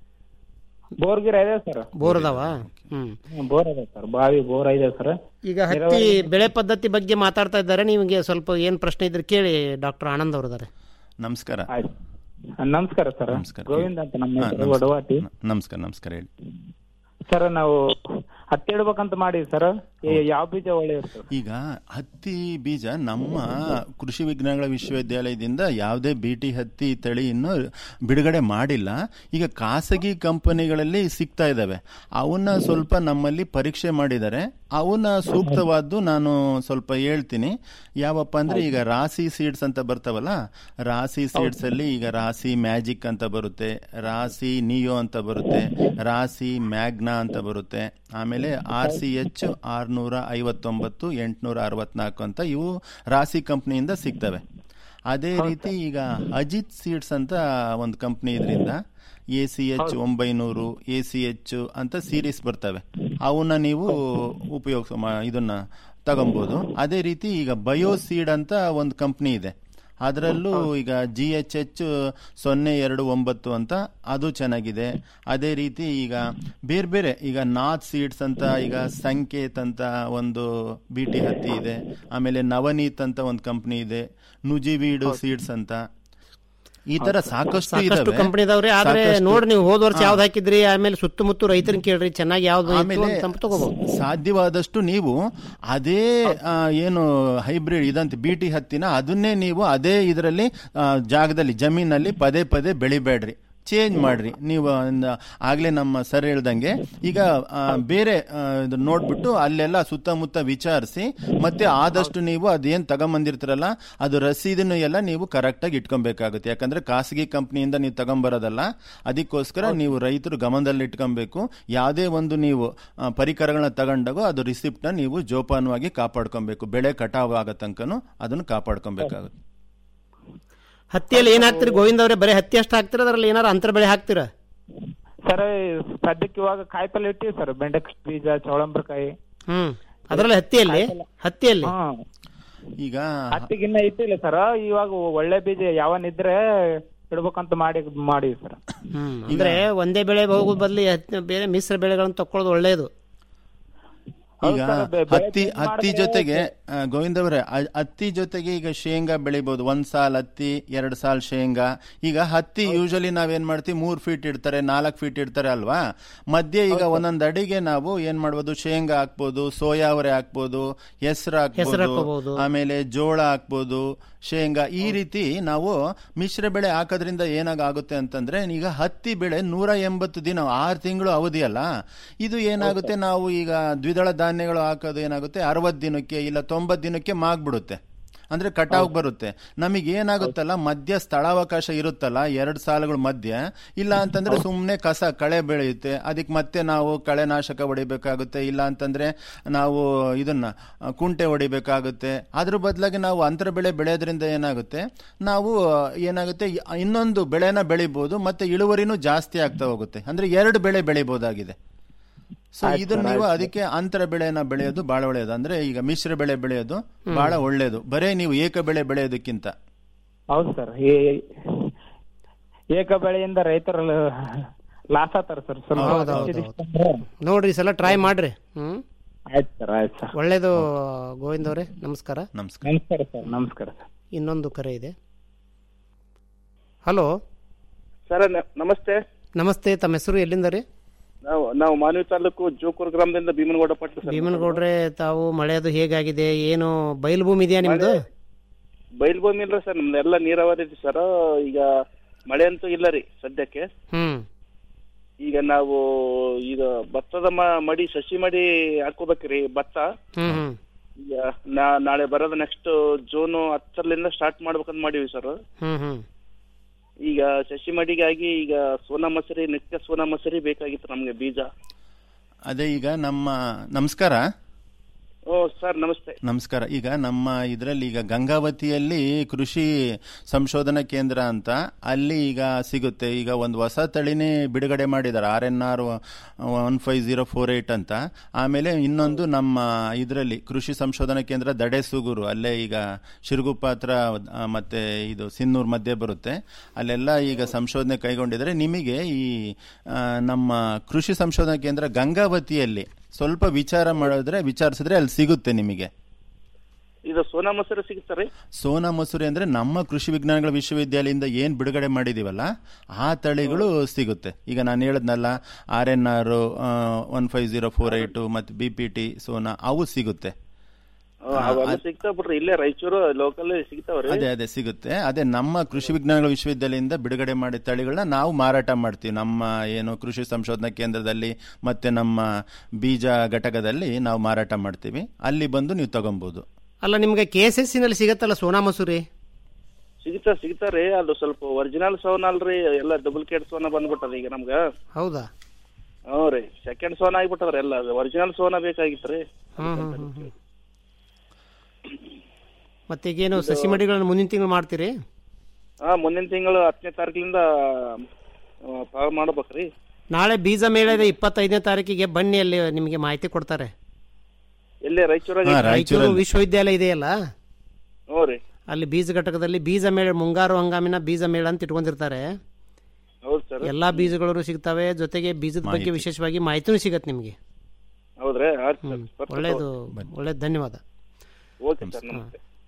ಬೋರ್ ಗಿರ ಇದೆ ಸರ್ ಬೋರ್ ಅದಾವ ಹ್ಮ್ ಬೋರ್ ಇದೆ ಸರ್ ಬಾವಿ ಬೋರ್ ಇದೆ ಸರ್ ಈಗ ಹತ್ತಿ ಬೆಳೆ ಪದ್ಧತಿ ಬಗ್ಗೆ ಮಾತಾಡ್ತಾ ಇದ್ದಾರೆ ನಿಮಗೆ ಸ್ವಲ್ಪ ಏನ್ ಪ್ರಶ್ನೆ ಇದ್ರೆ ಕೇಳಿ ಡಾಕ್ಟರ್ ಆನಂದ್ ಅವರು ಇದ್ದಾರೆ ನಮಸ್ಕಾರ ನಮಸ್ಕಾರ ಸರ್ ನಮಸ್ಕಾರ. ಗೋವಿಂದ ಅಂತ ನಮ್ಮ ಹಾ, ಹೆಸರು ನಮಸ್ಕಾರ. ಒಡವಾಟಿ ನಮಸ್ಕಾರ ನಮಸ್ಕಾರ ಹೇಳಿ ಸರ್ ನಾವು ಹತ್ತಿ ಇಡ್ಬೇಕಂತ ಮಾಡಿ ಸರ್ ಯಾವ ಬೀಜ ಒಳ್ಳೆಯದು ಸರ್ ಈಗ ಹತ್ತಿ ಬೀಜ ನಮ್ಮ ಕೃಷಿ ವಿಜ್ಞಾನಗಳ ವಿಶ್ವವಿದ್ಯಾಲಯದಿಂದ ಯಾವುದೇ ಬಿಟಿ ಹತ್ತಿ ತಳಿ ಇನ್ನು ಬಿಡುಗಡೆ ಮಾಡಿಲ್ಲ ಈಗ ಖಾಸಗಿ ಕಂಪನಿಗಳಲ್ಲಿ ಸಿಗ್ತಾ ಇದ್ದಾವೆ ಅವನ್ನ ಸ್ವಲ್ಪ ನಮ್ಮಲ್ಲಿ ಪರೀಕ್ಷೆ ಮಾಡಿದ್ದಾರೆ ಅವನ್ನ ಸೂಕ್ತವಾದ್ದು ನಾನು ಸ್ವಲ್ಪ ಹೇಳ್ತೀನಿ ಯಾವಪ್ಪ ಅಂದ್ರೆ ಈಗ ರಾಸಿ ಸೀಡ್ಸ್ ಅಂತ ಬರ್ತಾವಲ್ಲ ರಾಸಿ ಸೀಡ್ಸ್ ಅಲ್ಲಿ ಈಗ ರಾಸಿ ಮ್ಯಾಜಿಕ್ ಅಂತ ಬರುತ್ತೆ ರಾಸಿ ನಿಯೋ ಅಂತ ಬರುತ್ತೆ ರಾಸಿ ಮ್ಯಾಗ್ನಾ ಅಂತ ಬರುತ್ತೆ ಆಮೇಲೆ ಆರ್ ಸಿ ಎಚ್ ಆರ್ನೂರ ಐವತ್ತೊಂಬತ್ತು ಎಂಟುನೂರ ಅರವತ್ನಾಲ್ಕು ಅಂತ ಇವು ರಾಸಿ ಕಂಪ್ನಿಯಿಂದ ಸಿಗ್ತವೆ ಅದೇ ರೀತಿ ಈಗ ಅಜಿತ್ ಸೀಡ್ಸ್ ಅಂತ ಒಂದು ಕಂಪ್ನಿ ಇದರಿಂದ ಎ ಸಿ ಎಚ್ ಒಂಬೈನೂರು ಎ ಸಿ ಎಚ್ ಅಂತ ಸೀರೀಸ್ ಬರ್ತವೆ ಅವನ್ನ ನೀವು ಉಪಯೋಗಿಸ ಮಾ- ಇದನ್ನ ತಗೊಬೋದು ಅದೇ ರೀತಿ ಈಗ ಬಯೋ ಸೀಡ್ ಅಂತ ಒಂದು ಕಂಪ್ನಿ ಇದೆ ಅದರಲ್ಲೂ ಈಗ ಜಿ ಎಚ್ ಎಚ್ ಸೊನ್ನೆ ಎರಡು ಒಂಬತ್ತು ಅಂತ ಅದು ಚೆನ್ನಾಗಿದೆ ಅದೇ ರೀತಿ ಈಗ ಬೇರೆ ಬೇರೆ ಈಗ ನಾಥ್ ಸೀಡ್ಸ್ ಅಂತ ಈಗ ಸಂಕೇತ್ ಅಂತ ಒಂದು ಬಿ ಟಿ ಹತ್ತಿ ಇದೆ ಆಮೇಲೆ ನವನೀತ್ ಅಂತ ಒಂದು ಕಂಪ್ನಿ ಇದೆ ನುಜಿವೀಡು ಸೀಡ್ಸ್ ಅಂತ ಈ ತರ ಸಾಕಷ್ಟು ಸಾಕಷ್ಟು ಇದಾವೆ. ಕಂಪನಿ ಇದಾವ್ರಿ ಆದ್ರೆ ಸಾಕಷ್ಟು- ನೋಡಿ ನೀವು ಹೋದ ವರ್ಷ ಹಾ. ಯಾವ್ದು ಹಾಕಿದ್ರಿ ಆಮೇಲೆ ಸುತ್ತಮುತ್ತ ರೈತರನ್ನ ಕೇಳ್ರಿ ಚೆನ್ನಾಗಿ ಯಾವ್ದು ಇತ್ತು ಆಮೇಲೆ ಅಂತ ತಗೋಬಹುದು ಸಾಧ್ಯವಾದಷ್ಟು ನೀವು ಅದೇ ಆ, ಏನು ಹೈಬ್ರಿಡ್ ಇದಂತೆ ಬಿಟಿ ಹತ್ತಿನ ಅದನ್ನೇ ನೀವು ಅದೇ ಇದರಲ್ಲಿ ಜಾಗದಲ್ಲಿ ಜಮೀನಲ್ಲಿ ಪದೇ ಪದೇ ಬೆಳಿಬೇಡ್ರಿ ಚೇಂಜ್ ಮಾಡ್ರಿ ನೀವು ಒಂದು ಆಗ್ಲೇ ನಮ್ಮ ಸರ್ ಹೇಳ್ದಂಗೆ ಈಗ ಆ, ಬೇರೆ ಆ, ಇದು ನೋಡ್ಬಿಟ್ಟು ಅಲ್ಲೆಲ್ಲ ಸುತ್ತಮುತ್ತ ವಿಚಾರಿಸಿ ಮತ್ತೆ ಆದಷ್ಟು ನೀವು ಅದೇನ್ ತಗೊಂಬಂದಿರ್ತೀರಲ್ಲ ಅದು ರಸೀದನ್ನು ಎಲ್ಲ ನೀವು ಕರೆಕ್ಟಾಗಿ ಇಟ್ಕೊಬೇಕಾಗುತ್ತೆ ಯಾಕಂದ್ರೆ ಖಾಸಗಿ ಕಂಪ್ನಿಯಿಂದ ನೀವು ತಗೊಂಬರೋದಲ್ಲ ಅದಕ್ಕೋಸ್ಕರ ನೀವು ರೈತರು ಗಮನದಲ್ಲಿ ಇಟ್ಕೊಬೇಕು ಯಾವುದೇ ಒಂದು ನೀವು ಆ, ಪರಿಕರಗಳನ್ನ ತಗೊಂಡಾಗ ಅದು ರಿಸಿಪ್ಟ್ನ ನೀವು ಜೋಪಾನವಾಗಿ ಕಾಪಾಡ್ಕೊಬೇಕು ಬೆಳೆ ಕಟಾವ್ ಆಗೋ ತನಕನು ಅದನ್ನು ಕಾಪಾಡ್ಕೊಬೇಕಾಗುತ್ತೆ ಹತ್ತಿಯಲ್ಲಿ ಏನ್ ಹಾಕ್ತಿರಿ ಗೋವಿಂದ ಅವರೇ ಬರೀ ಹತ್ತಿ ಅಷ್ಟು ಹಾಕ್ತಿರ ಅದ್ರಲ್ಲಿ ಏನಾರ ಅಂತರ ಬೆಳೆ ಹಾಕ್ತಿರ ಸರ್ ಸದ್ಯಕ್ಕೆ ಇವಾಗ ಕಾಯಿಪಲ್ಲೆ ಇಟ್ಟಿವಿ ಸರ್ ಬೆಂಡೆಕಾಯಿ ಬೀಜ ಚೌಳಂಬ್ರಕಾಯಿ ಹ್ಮ್ ಅದರಲ್ಲಿ ಹತ್ತಿಯಲ್ಲಿ ಹತ್ತಿಯಲ್ಲಿ ಈಗ ಹತ್ತಿಗಿನ್ನ ಇಟ್ಟಿಲ್ಲ ಸರ್ ಇವಾಗ ಒಳ್ಳೆ ಬೀಜ ಯಾವನಿದ್ರೆ ಇಡ್ಬೇಕಂತ ಮಾಡಿ ಮಾಡಿವಿ ಸರ್ ಹ್ಮ್ ಅಂದ್ರೆ ಒಂದೇ ಬೆಳೆ ಹೋಗೋದ್ ಬದ್ಲಿ ಹತ್ತಿ- ಬೇರೆ ಮಿಶ್ರ ಬೆಳೆಗಳನ್ನು ತಕೊಳ್ಳೋದು ಒಳ್ಳೇದು ಈಗ ಹತ್ತಿ ಹತ್ತಿ ಜೊತೆಗೆ ಆ, ಗೋವಿಂದ ಅವರೇ ಅ- ಹತ್ತಿ ಜೊತೆಗೆ ಈಗ ಶೇಂಗಾ ಬೆಳಿಬಹುದು ಒಂದ್ ಸಾಲ್ ಹತ್ತಿ ಎರಡ್ ಸಾಲ್ ಶೇಂಗಾ ಈಗ ಹತ್ತಿ ಯೂಶಲಿ ನಾವೇನ್ ಮಾಡ್ತೀವಿ ಮೂರ್ ಫೀಟ್ ಇಡ್ತಾರೆ ನಾಲ್ಕ್ ಫೀಟ್ ಇಡ್ತಾರೆ ಅಲ್ವಾ ಮಧ್ಯೆ ಈಗ ಒಂದೊಂದ್ ಅಡಿಗೆ ನಾವು ಏನ್ ಮಾಡ್ಬೋದು ಶೇಂಗಾ ಹಾಕ್ಬೋದು ಸೋಯಾ ಅವರೆ ಹಾಕ್ಬೋದು ಹೆಸರು ಹೆಸ್ರು ಹಾಕ್ಬೋದು ಹಾಕ್ಬೋದು. ಆಮೇಲೆ ಜೋಳ ಹಾಕ್ಬೋದು ಶೇಂಗಾ ಈ ರೀತಿ ನಾವು ಮಿಶ್ರ ಬೆಳೆ ಹಾಕೋದ್ರಿಂದ ಏನಾಗುತ್ತೆ ಅಂತಂದ್ರೆ ಈಗ ಹತ್ತಿ ಬೆಳೆ ನೂರ ಎಂಬತ್ತು ದಿನ ಆರು ತಿಂಗಳು ಅವಧಿ ಅಲ್ಲ ಇದು ಏನಾಗುತ್ತೆ ನಾವು ಈಗ ದ್ವಿದಳ ಧಾನ್ಯಗಳು ಹಾಕೋದು ಏನಾಗುತ್ತೆ ಅರವತ್ತು ದಿನಕ್ಕೆ ಇಲ್ಲ ತೊಂಬತ್ತು ದಿನಕ್ಕೆ ಮಾಗ್ಬಿಡುತ್ತೆ ಅಂದ್ರೆ ಕಟಾವ್ ಬರುತ್ತೆ ನಮಗೆ ಏನಾಗುತ್ತಲ್ಲ ಮಧ್ಯ ಸ್ಥಳಾವಕಾಶ ಇರುತ್ತಲ್ಲ ಎರಡು ಸಾಲುಗಳ ಮಧ್ಯ ಇಲ್ಲ ಅಂತಂದ್ರೆ ಸುಮ್ಮನೆ ಕಸ ಕಳೆ ಬೆಳೆಯುತ್ತೆ ಅದಕ್ಕೆ ಮತ್ತೆ ನಾವು ಕಳೆನಾಶಕ ಹೊಡಿಬೇಕಾಗುತ್ತೆ ಇಲ್ಲ ಅಂತಂದ್ರೆ ನಾವು ಇದನ್ನ ಆ, ಕುಂಟೆ ಹೊಡಿಬೇಕಾಗುತ್ತೆ ಅದ್ರ ಬದಲಾಗಿ ನಾವು ಅಂತರ ಬೆಳೆ ಬೆಳೆಯೋದ್ರಿಂದ ಏನಾಗುತ್ತೆ ನಾವು ಆ, ಏನಾಗುತ್ತೆ ಇ- ಇನ್ನೊಂದು ಬೆಳೆನ ಬೆಳಿಬಹುದು ಮತ್ತೆ ಇಳುವರಿನೂ ಜಾಸ್ತಿ ಆಗ್ತಾ ಹೋಗುತ್ತೆ ಅಂದ್ರೆ ಎರಡು ಬೆಳೆ ಬೆಳಿಬಹುದಾಗಿದೆ ಸೊ ಆಯ್ತು ಇದನ್ನ ಸರ್, ನೀವು ಆಯ್ತು. ಅದಕ್ಕೆ ಅಂತರ ಬೆಳೆನ ಬೆಳೆಯೋದು ಬಹಳ ಒಳ್ಳೆಯದು ಅಂದ್ರೆ ಈಗ ಮಿಶ್ರ ಬೆಳೆ ಬೆಳೆಯೋದು ಬಹಳ ಒಳ್ಳೆಯದು ಬರೇ ನೀವು ಏಕ ಬೆಳೆ ಬೆಳೆಯೋದಕ್ಕಿಂತ ಹೌದು ಸರ್ ಏಕ ಬೆಳೆಯಿಂದ ರೈತರ ಲಾಸ್ ಆಗ್ತಾರ ಸರ್ ಸ್ವಲ್ಪ ಹೌದು, ಹೌದು, ಇದಿಷ್ಟು ಅಂದ್ರೆ ನೋಡ್ರಿ ಈ ಸಲ ಟ್ರೈ ಮಾಡ್ರಿ ಹ್ಮ್ ಆಯ್ತು ಸರ್ ಆಯ್ತು ಸರ್ ಒಳ್ಳೇದು ಗೋವಿಂದ ಅವರೇ ನಮಸ್ಕಾರ ನಮಸ್ಕಾರ ನಮಸ್ಕಾರ ಸರ್ ನಮಸ್ಕಾರ ಸರ್ ಇನ್ನೊಂದು ಕರೆ ಇದೆ ಹಲೋ ಸರ್ ನಮಸ್ತೆ ನಮಸ್ತೆ ತಮ್ಮ ಹೆಸರು ಎಲ್ಲಿಂದ ರೀ ನಾವು ನಾವು ಮಾನವಿ ತಾಲೂಕು ಜೋಕೂರು ಗ್ರಾಮದಿಂದ ಭೀಮನಗೌಡ ಪಟ್ಲ ಸರ್ ಭೀಮನಗೌಡ್ರೆ ತಾವು ಮಳೆಯದು ಹೇಗಾಗಿದೆ ಏನು ಬಯಲು ಭೂಮಿ ಇದೆಯಾ ನಿಮ್ದು ಬಯಲು ಭೂಮಿ ಇಲ್ಲ ಸರ್ ನಮ್ದೆಲ್ಲ ನೀರಾವರಿ ಐತಿ ಸರ್ ಈಗ ಮಳೆ ಅಂತೂ ಇಲ್ಲ ರೀ ಸದ್ಯಕ್ಕೆ ಹ್ಮ್ ಈಗ ನಾವು ಈಗ ಭತ್ತದ ಮ- ಮಡಿ ಸಸಿ ಮಡಿ ಹಾಕೋಬೇಕ್ರಿ ಭತ್ತ ಹ್ಮ್ ಹ್ಮ್ ಈಗ ನಾ- ನಾಳೆ ಬರೋದು ನೆಕ್ಸ್ಟ್ ಜೂನ್ ಹತ್ತರಲಿಂದ ಸ್ಟಾರ್ಟ್ ಮಾಡ್ಬೇಕಂತ ಮಾಡೀವಿ ಸರ್ ಹ್ಮ್ ಹ್ಮ್ ಈಗ ಸಸಿ ಮಡಿಗಾಗಿ ಈಗ ಸೋನಾ ಮಸೂರಿ ನಿತ್ಯ ಸೋನಾ ಮಸೂರಿ ಬೇಕಾಗಿತ್ತು ನಮ್ಗೆ ಬೀಜ ಅದೇ ಈಗ ನಮ್ಮ ನಮಸ್ಕಾರ ಓ ಸರ್ ನಮಸ್ತೆ ನಮಸ್ಕಾರ ಈಗ ನಮ್ಮ ಇದರಲ್ಲಿ ಈಗ ಗಂಗಾವತಿಯಲ್ಲಿ ಕೃಷಿ ಸಂಶೋಧನಾ ಕೇಂದ್ರ ಅಂತ ಅಲ್ಲಿ ಈಗ ಸಿಗುತ್ತೆ ಈಗ ಒಂದು ಹೊಸ ತಳಿನೇ ಬಿಡುಗಡೆ ಮಾಡಿದ್ದಾರೆ R N R one five zero four eight ಅಂತ ಆಮೇಲೆ ಇನ್ನೊಂದು ನಮ್ಮ ಇದರಲ್ಲಿ ಕೃಷಿ ಸಂಶೋಧನಾ ಕೇಂದ್ರ ದಡೇಸೂಗೂರು ಅಲ್ಲೇ ಈಗ ಶಿರಗುಪ್ಪ ಹತ್ರ ಆ, ಮತ್ತೆ ಇದು ಸಿನ್ನೂರ್ ಮಧ್ಯೆ ಬರುತ್ತೆ ಅಲ್ಲೆಲ್ಲ ಈಗ ಸಂಶೋಧನೆ ಕೈಗೊಂಡಿದ್ದಾರೆ ನಿಮಗೆ ಈ ಆ, ನಮ್ಮ ಕೃಷಿ ಸಂಶೋಧನಾ ಕೇಂದ್ರ ಗಂಗಾವತಿಯಲ್ಲಿ ಸ್ವಲ್ಪ ವಿಚಾರ ಮಾಡಿದ್ರೆ ವಿಚಾರಿಸಿದ್ರೆ ಅಲ್ಲಿ ಸಿಗುತ್ತೆ ನಿಮಗೆ ಇದು ಸೋನಾ ಮಸೂರಿ ಸಿಗುತ್ತಾರೆ ಸೋನಾ ಮಸೂರಿ ಅಂದ್ರೆ ನಮ್ಮ ಕೃಷಿ ವಿಜ್ಞಾನಗಳ ವಿಶ್ವವಿದ್ಯಾಲಯದಿಂದ ಏನ್ ಬಿಡುಗಡೆ ಮಾಡಿದೀವಲ್ಲ ಆ ತಳಿಗಳು ಸಿಗುತ್ತೆ ಈಗ ನಾನು ಹೇಳದ್ನಲ್ಲ R N R one five zero four eight ಮತ್ತೆ ಬಿ ಪಿ ಟಿ ಸೋನಾ ಅವು ಸಿಗುತ್ತೆ ಅವೆಲ್ಲ ಸಿಗ್ತಾವ ಬಿಡ್ರಿ ಇಲ್ಲೇ ರಾಯಚೂರು ಲೋಕಲ್ ಸಿಗ್ತಾವ್ರಿ ಅದೇ ಅದೇ ಸಿಗುತ್ತೆ ಅದೇ ನಮ್ಮ ಕೃಷಿ ವಿಜ್ಞಾನಗಳ ವಿಶ್ವವಿದ್ಯಾಲಯದಿಂದ ಬಿಡುಗಡೆ ಮಾಡಿದ ತಳಿಗಳನ್ನ ನಾವು ಮಾರಾಟ ಮಾಡ್ತೀವಿ ನಮ್ಮ ಏನು ಕೃಷಿ ಸಂಶೋಧನಾ ಕೇಂದ್ರದಲ್ಲಿ ಮತ್ತೆ ನಮ್ಮ ಬೀಜ ಘಟಕದಲ್ಲಿ ನಾವು ಮಾರಾಟ ಮಾಡ್ತೀವಿ ಅಲ್ಲಿ ಬಂದು ನೀವು ತಗೊಬಹುದು ಅಲ್ಲ ನಿಮ್ಗೆ ಕೆ ಎಸ್ ಎಸ್ ನಲ್ಲಿ ಸಿಗತ್ತಲ್ಲ ಸೋನಾ ಮಸೂರಿ ಸಿಗ್ತಾ ಸಿಗ್ತಾರಿ ಅದು ಸ್ವಲ್ಪ ಒರಿಜಿನಲ್ ಸೋನ ಅಲ್ರಿ ಎಲ್ಲ ಡೂಪ್ಲಿಕೇಟ್ ಸೋನ ಬಂದ್ಬಿಟ್ಟದ ಈಗ ನಮ್ಗ ಹೌದಾ ಹ್ಞೂ ರೀ ಸೆಕೆಂಡ್ ಸೋನ ಆಗ್ಬಿಟ್ಟದ್ರಿ ಎಲ್ಲ ಒರಿಜಿನಲ್ ಸೋನ ಬೇಕಾಗಿತ್ರಿ ಹ್ಮ್ ಹ್ಮ್ ಹ್ಮ್ ಹ್ಮ್. ಮತ್ತೆ ಈಗೇನು ಸಸಿ ಮಡಿಗಳನ್ನು ಮುಂದಿನ ತಿಂಗಳು ಮಾಡ್ತೀರಿ ಹಾ ಮುಂದಿನ ತಿಂಗಳು ಹತ್ತನೇ ತಾರೀಕಿನಿಂದ ಪಾಲ್ ಮಾಡ್ಬೇಕ್ರಿ ನಾಳೆ ಬೀಜ ಮೇಳ ಇದೆ ಇಪ್ಪತ್ತೈದನೇ ತಾರೀಕಿಗೆ ಬನ್ನಿ ಅಲ್ಲಿ ನಿಮಗೆ ಮಾಹಿತಿ ಕೊಡ್ತಾರೆ ಎಲ್ಲೇ ರಾಯಚೂರಾಗ ರಾಯಚೂರು ವಿಶ್ವವಿದ್ಯಾಲಯ ಇದೆಯಲ್ಲ ಹ್ಞೂ ರೀ ಅಲ್ಲಿ ಬೀಜ ಘಟಕದಲ್ಲಿ ಬೀಜ ಮೇಳ ಮುಂಗಾರು ಹಂಗಾಮಿನ ಬೀಜ ಮೇಳ ಅಂತ ಇಟ್ಕೊಂಡಿರ್ತಾರೆ ಹೌದು ಸರ್ ಎಲ್ಲಾ ಬೀಜಗಳು ಸಿಗ್ತವೆ ಜೊತೆಗೆ ಬೀಜದ ಬಗ್ಗೆ ಮಾಹಿತಿ. ವಿಶೇಷವಾಗಿ ಮಾಹಿತಿನೂ ಸಿಗತ್ತೆ ನಿಮಗೆ ಹೌದ್ರಿ ಆಯ್ತು ಸರ್ ಒಳ್ಳೇದು ಒಳ್ಳೇದು ಧನ್ಯವಾದ ಓಕೆ ಸರ್ ನಮಸ್ತೆ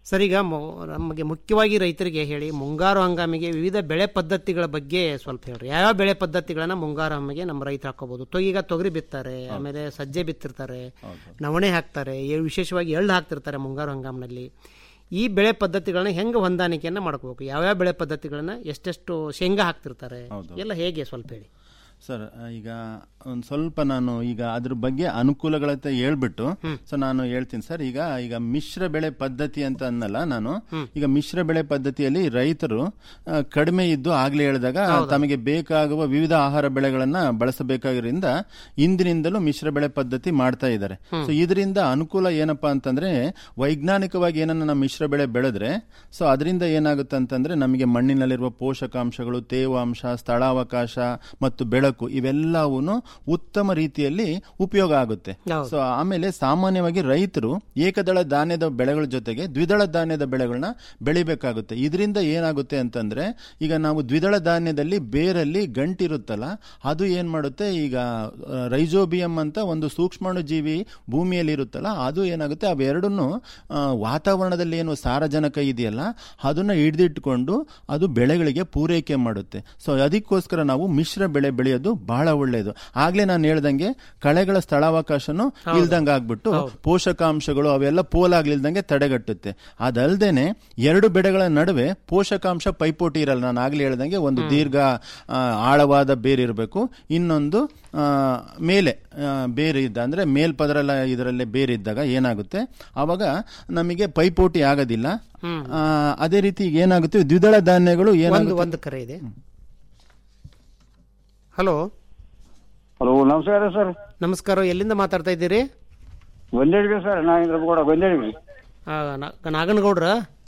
ಸರ್ ಈಗ ಮು- ನಮಗೆ ಮುಖ್ಯವಾಗಿ ರೈತರಿಗೆ ಹೇಳಿ ಮುಂಗಾರು ಹಂಗಾಮಿಗೆ ವಿವಿಧ ಬೆಳೆ ಪದ್ಧತಿಗಳ ಬಗ್ಗೆ ಸ್ವಲ್ಪ ಹೇಳ್ರಿ ಯಾವ್ಯಾವ ಬೆಳೆ ಪದ್ಧತಿಗಳನ್ನ ಮುಂಗಾರು ಹಂಗಾಮಿಗೆ ನಮ್ಮ ರೈತ ಹಾಕೋಬಹುದು ತೊ ಈಗ ತೊಗರಿ ಬಿತ್ತಾರೆ ಆಮೇಲೆ ಸಜ್ಜೆ ಬಿತ್ತಿರ್ತಾರೆ ನವಣೆ ಹಾಕ್ತಾರೆ ಎ- ವಿಶೇಷವಾಗಿ ಎಳ್ಳು ಹಾಕ್ತಿರ್ತಾರೆ ಮುಂಗಾರು ಹಂಗಾಮಿನಲ್ಲಿ ಈ ಬೆಳೆ ಪದ್ಧತಿಗಳನ್ನ ಹೆಂಗೆ ಹೊಂದಾಣಿಕೆಯನ್ನ ಮಾಡ್ಕೋಬೇಕು ಯಾವ್ಯಾವ ಬೆಳೆ ಪದ್ಧತಿಗಳನ್ನ ಎಷ್ಟೆಷ್ಟು ಶೇಂಗಾ ಹಾಕ್ತಿರ್ತಾರೆ ಎಲ್ಲ ಹೇಗೆ ಸ್ವಲ್ಪ ಹೇಳಿ ಸರ್ ಈಗ ಒಂದು ಸ್ವಲ್ಪ ನಾನು ಈಗ ಅದ್ರ ಬಗ್ಗೆ ಅನುಕೂಲಗಳತ್ತ ಹೇಳ್ಬಿಟ್ಟು ಸೊ ನಾನು ಹೇಳ್ತೀನಿ ಸರ್ ಈಗ ಈಗ ಮಿಶ್ರ ಬೆಳೆ ಪದ್ಧತಿ ಅಂತ ಅನ್ನಲ್ಲ ನಾನು ಈಗ ಮಿಶ್ರ ಬೆಳೆ ಪದ್ಧತಿಯಲ್ಲಿ ರೈತರು ಆ, ಕಡಿಮೆ ಇದ್ದು ಆಗ್ಲೇ ಹೇಳಿದಾಗ ತಮಗೆ ಬೇಕಾಗುವ ವಿವಿಧ ಆಹಾರ ಬೆಳೆಗಳನ್ನ ಬಳಸಬೇಕಾಗಿರೋದ್ರಿಂದ ಇಂದಿನಿಂದಲೂ ಮಿಶ್ರ ಬೆಳೆ ಪದ್ಧತಿ ಮಾಡ್ತಾ ಇದ್ದಾರೆ ಸೊ ಇದರಿಂದ ಅನುಕೂಲ ಏನಪ್ಪಾ ಅಂತಂದ್ರೆ ವೈಜ್ಞಾನಿಕವಾಗಿ ಏನನ್ನ ನಾವು ಮಿಶ್ರ ಬೆಳೆ ಬೆಳೆದ್ರೆ ಸೊ ಅದರಿಂದ ಏನಾಗುತ್ತೆ ಅಂತಂದ್ರೆ ನಮಗೆ ಮಣ್ಣಿನಲ್ಲಿರುವ ಪೋಷಕಾಂಶಗಳು ತೇವಾಂಶ ಸ್ಥಳಾವಕಾಶ ಮತ್ತು ಬೆಳಕು ಇವೆಲ್ಲವೂ ಉತ್ತಮ ರೀತಿಯಲ್ಲಿ ಉಪಯೋಗ ಆಗುತ್ತೆ ಸೊ ಆಮೇಲೆ ಸಾಮಾನ್ಯವಾಗಿ ರೈತರು ಏಕದಳ ಧಾನ್ಯದ ಬೆಳೆಗಳ ಜೊತೆಗೆ ದ್ವಿದಳ ಧಾನ್ಯದ ಬೆಳೆಗಳನ್ನ ಬೆಳಿಬೇಕಾಗುತ್ತೆ ಇದರಿಂದ ಏನಾಗುತ್ತೆ ಅಂತಂದ್ರೆ ಈಗ ನಾವು ದ್ವಿದಳ ಧಾನ್ಯದಲ್ಲಿ ಬೇರಲ್ಲಿ ಗಂಟಿರುತ್ತಲ್ಲ ಅದು ಏನ್ ಮಾಡುತ್ತೆ ಈಗ ರೈಜೋಬಿಯಂ ಅಂತ ಒಂದು ಸೂಕ್ಷ್ಮಾಣು ಜೀವಿ ಭೂಮಿಯಲ್ಲಿ ಇರುತ್ತಲ್ಲ ಅದು ಏನಾಗುತ್ತೆ ಅವೆರಡನ್ನು ಆ, ವಾತಾವರಣದಲ್ಲಿ ಏನು ಸಾರಜನಕ ಇದೆಯಲ್ಲ ಅದನ್ನ ಹಿಡಿದಿಟ್ಕೊಂಡು ಅದು ಬೆಳೆಗಳಿಗೆ ಪೂರೈಕೆ ಮಾಡುತ್ತೆ ಸೊ ಅದಕ್ಕೋಸ್ಕರ ನಾವು ಮಿಶ್ರ ಬೆಳೆ ಬೆಳೆಯೋದು ಬಹಳ ಒಳ್ಳೆಯದು ಆಗ್ಲೇ ನಾನು ಹೇಳ್ದಂಗೆ ಕಳೆಗಳ ಸ್ಥಳಾವಕಾಶನು ಇಲ್ದಂಗ ಆಗ್ಬಿಟ್ಟು ಪೋಷಕಾಂಶಗಳು ಅವೆಲ್ಲ ಪೋಲಾಗ್ಲಿಲ್ದಂಗೆ ತಡೆಗಟ್ಟುತ್ತೆ ಅದಲ್ದೇನೆ ಎರಡು ಬೆಳೆಗಳ ನಡುವೆ ಪೋಷಕಾಂಶ ಪೈಪೋಟಿ ಇರಲ್ಲ ನಾನು ಆಗ್ಲೇ ಹೇಳ್ದಂಗೆ ಒಂದು ದೀರ್ಘ ಆ, ಆಳವಾದ ಬೇರು ಇರಬೇಕು ಇನ್ನೊಂದು ಆ, ಮೇಲೆ ಆ, ಬೇರೆ ಇದ್ದ ಅಂದ್ರೆ ಮೇಲ್ಪದರಲ್ಲ ಇದರಲ್ಲೇ ಬೇರೆ ಇದ್ದಾಗ ಏನಾಗುತ್ತೆ ಅವಾಗ ನಮಗೆ ಪೈಪೋಟಿ ಆಗೋದಿಲ್ಲ ಆ, ಅದೇ ರೀತಿ ಈಗ ಏನಾಗುತ್ತೆ ದ್ವಿದಳ ಧಾನ್ಯಗಳು ಒಂದು ಏನಾಗುತ್ತೆ ಒಂದು ಕರೆ ಇದೆ ಹಲೋ ಹಲೋ ನಮಸ್ಕಾರ ಸರ್ ನಮಸ್ಕಾರ ಎಲ್ಲಿಂದ ಮಾತಾಡ್ತಾ ಇದ್ದೀರಿ ಗೊಂದೇಳಿಗೆ ಸರ್ ನಾಗೇಂದ್ರ ಕೂಡ ಗೊಂದೇಳಿಗೆ ಆ, ನಾ- ನಾಗನಗೌಡ್ರ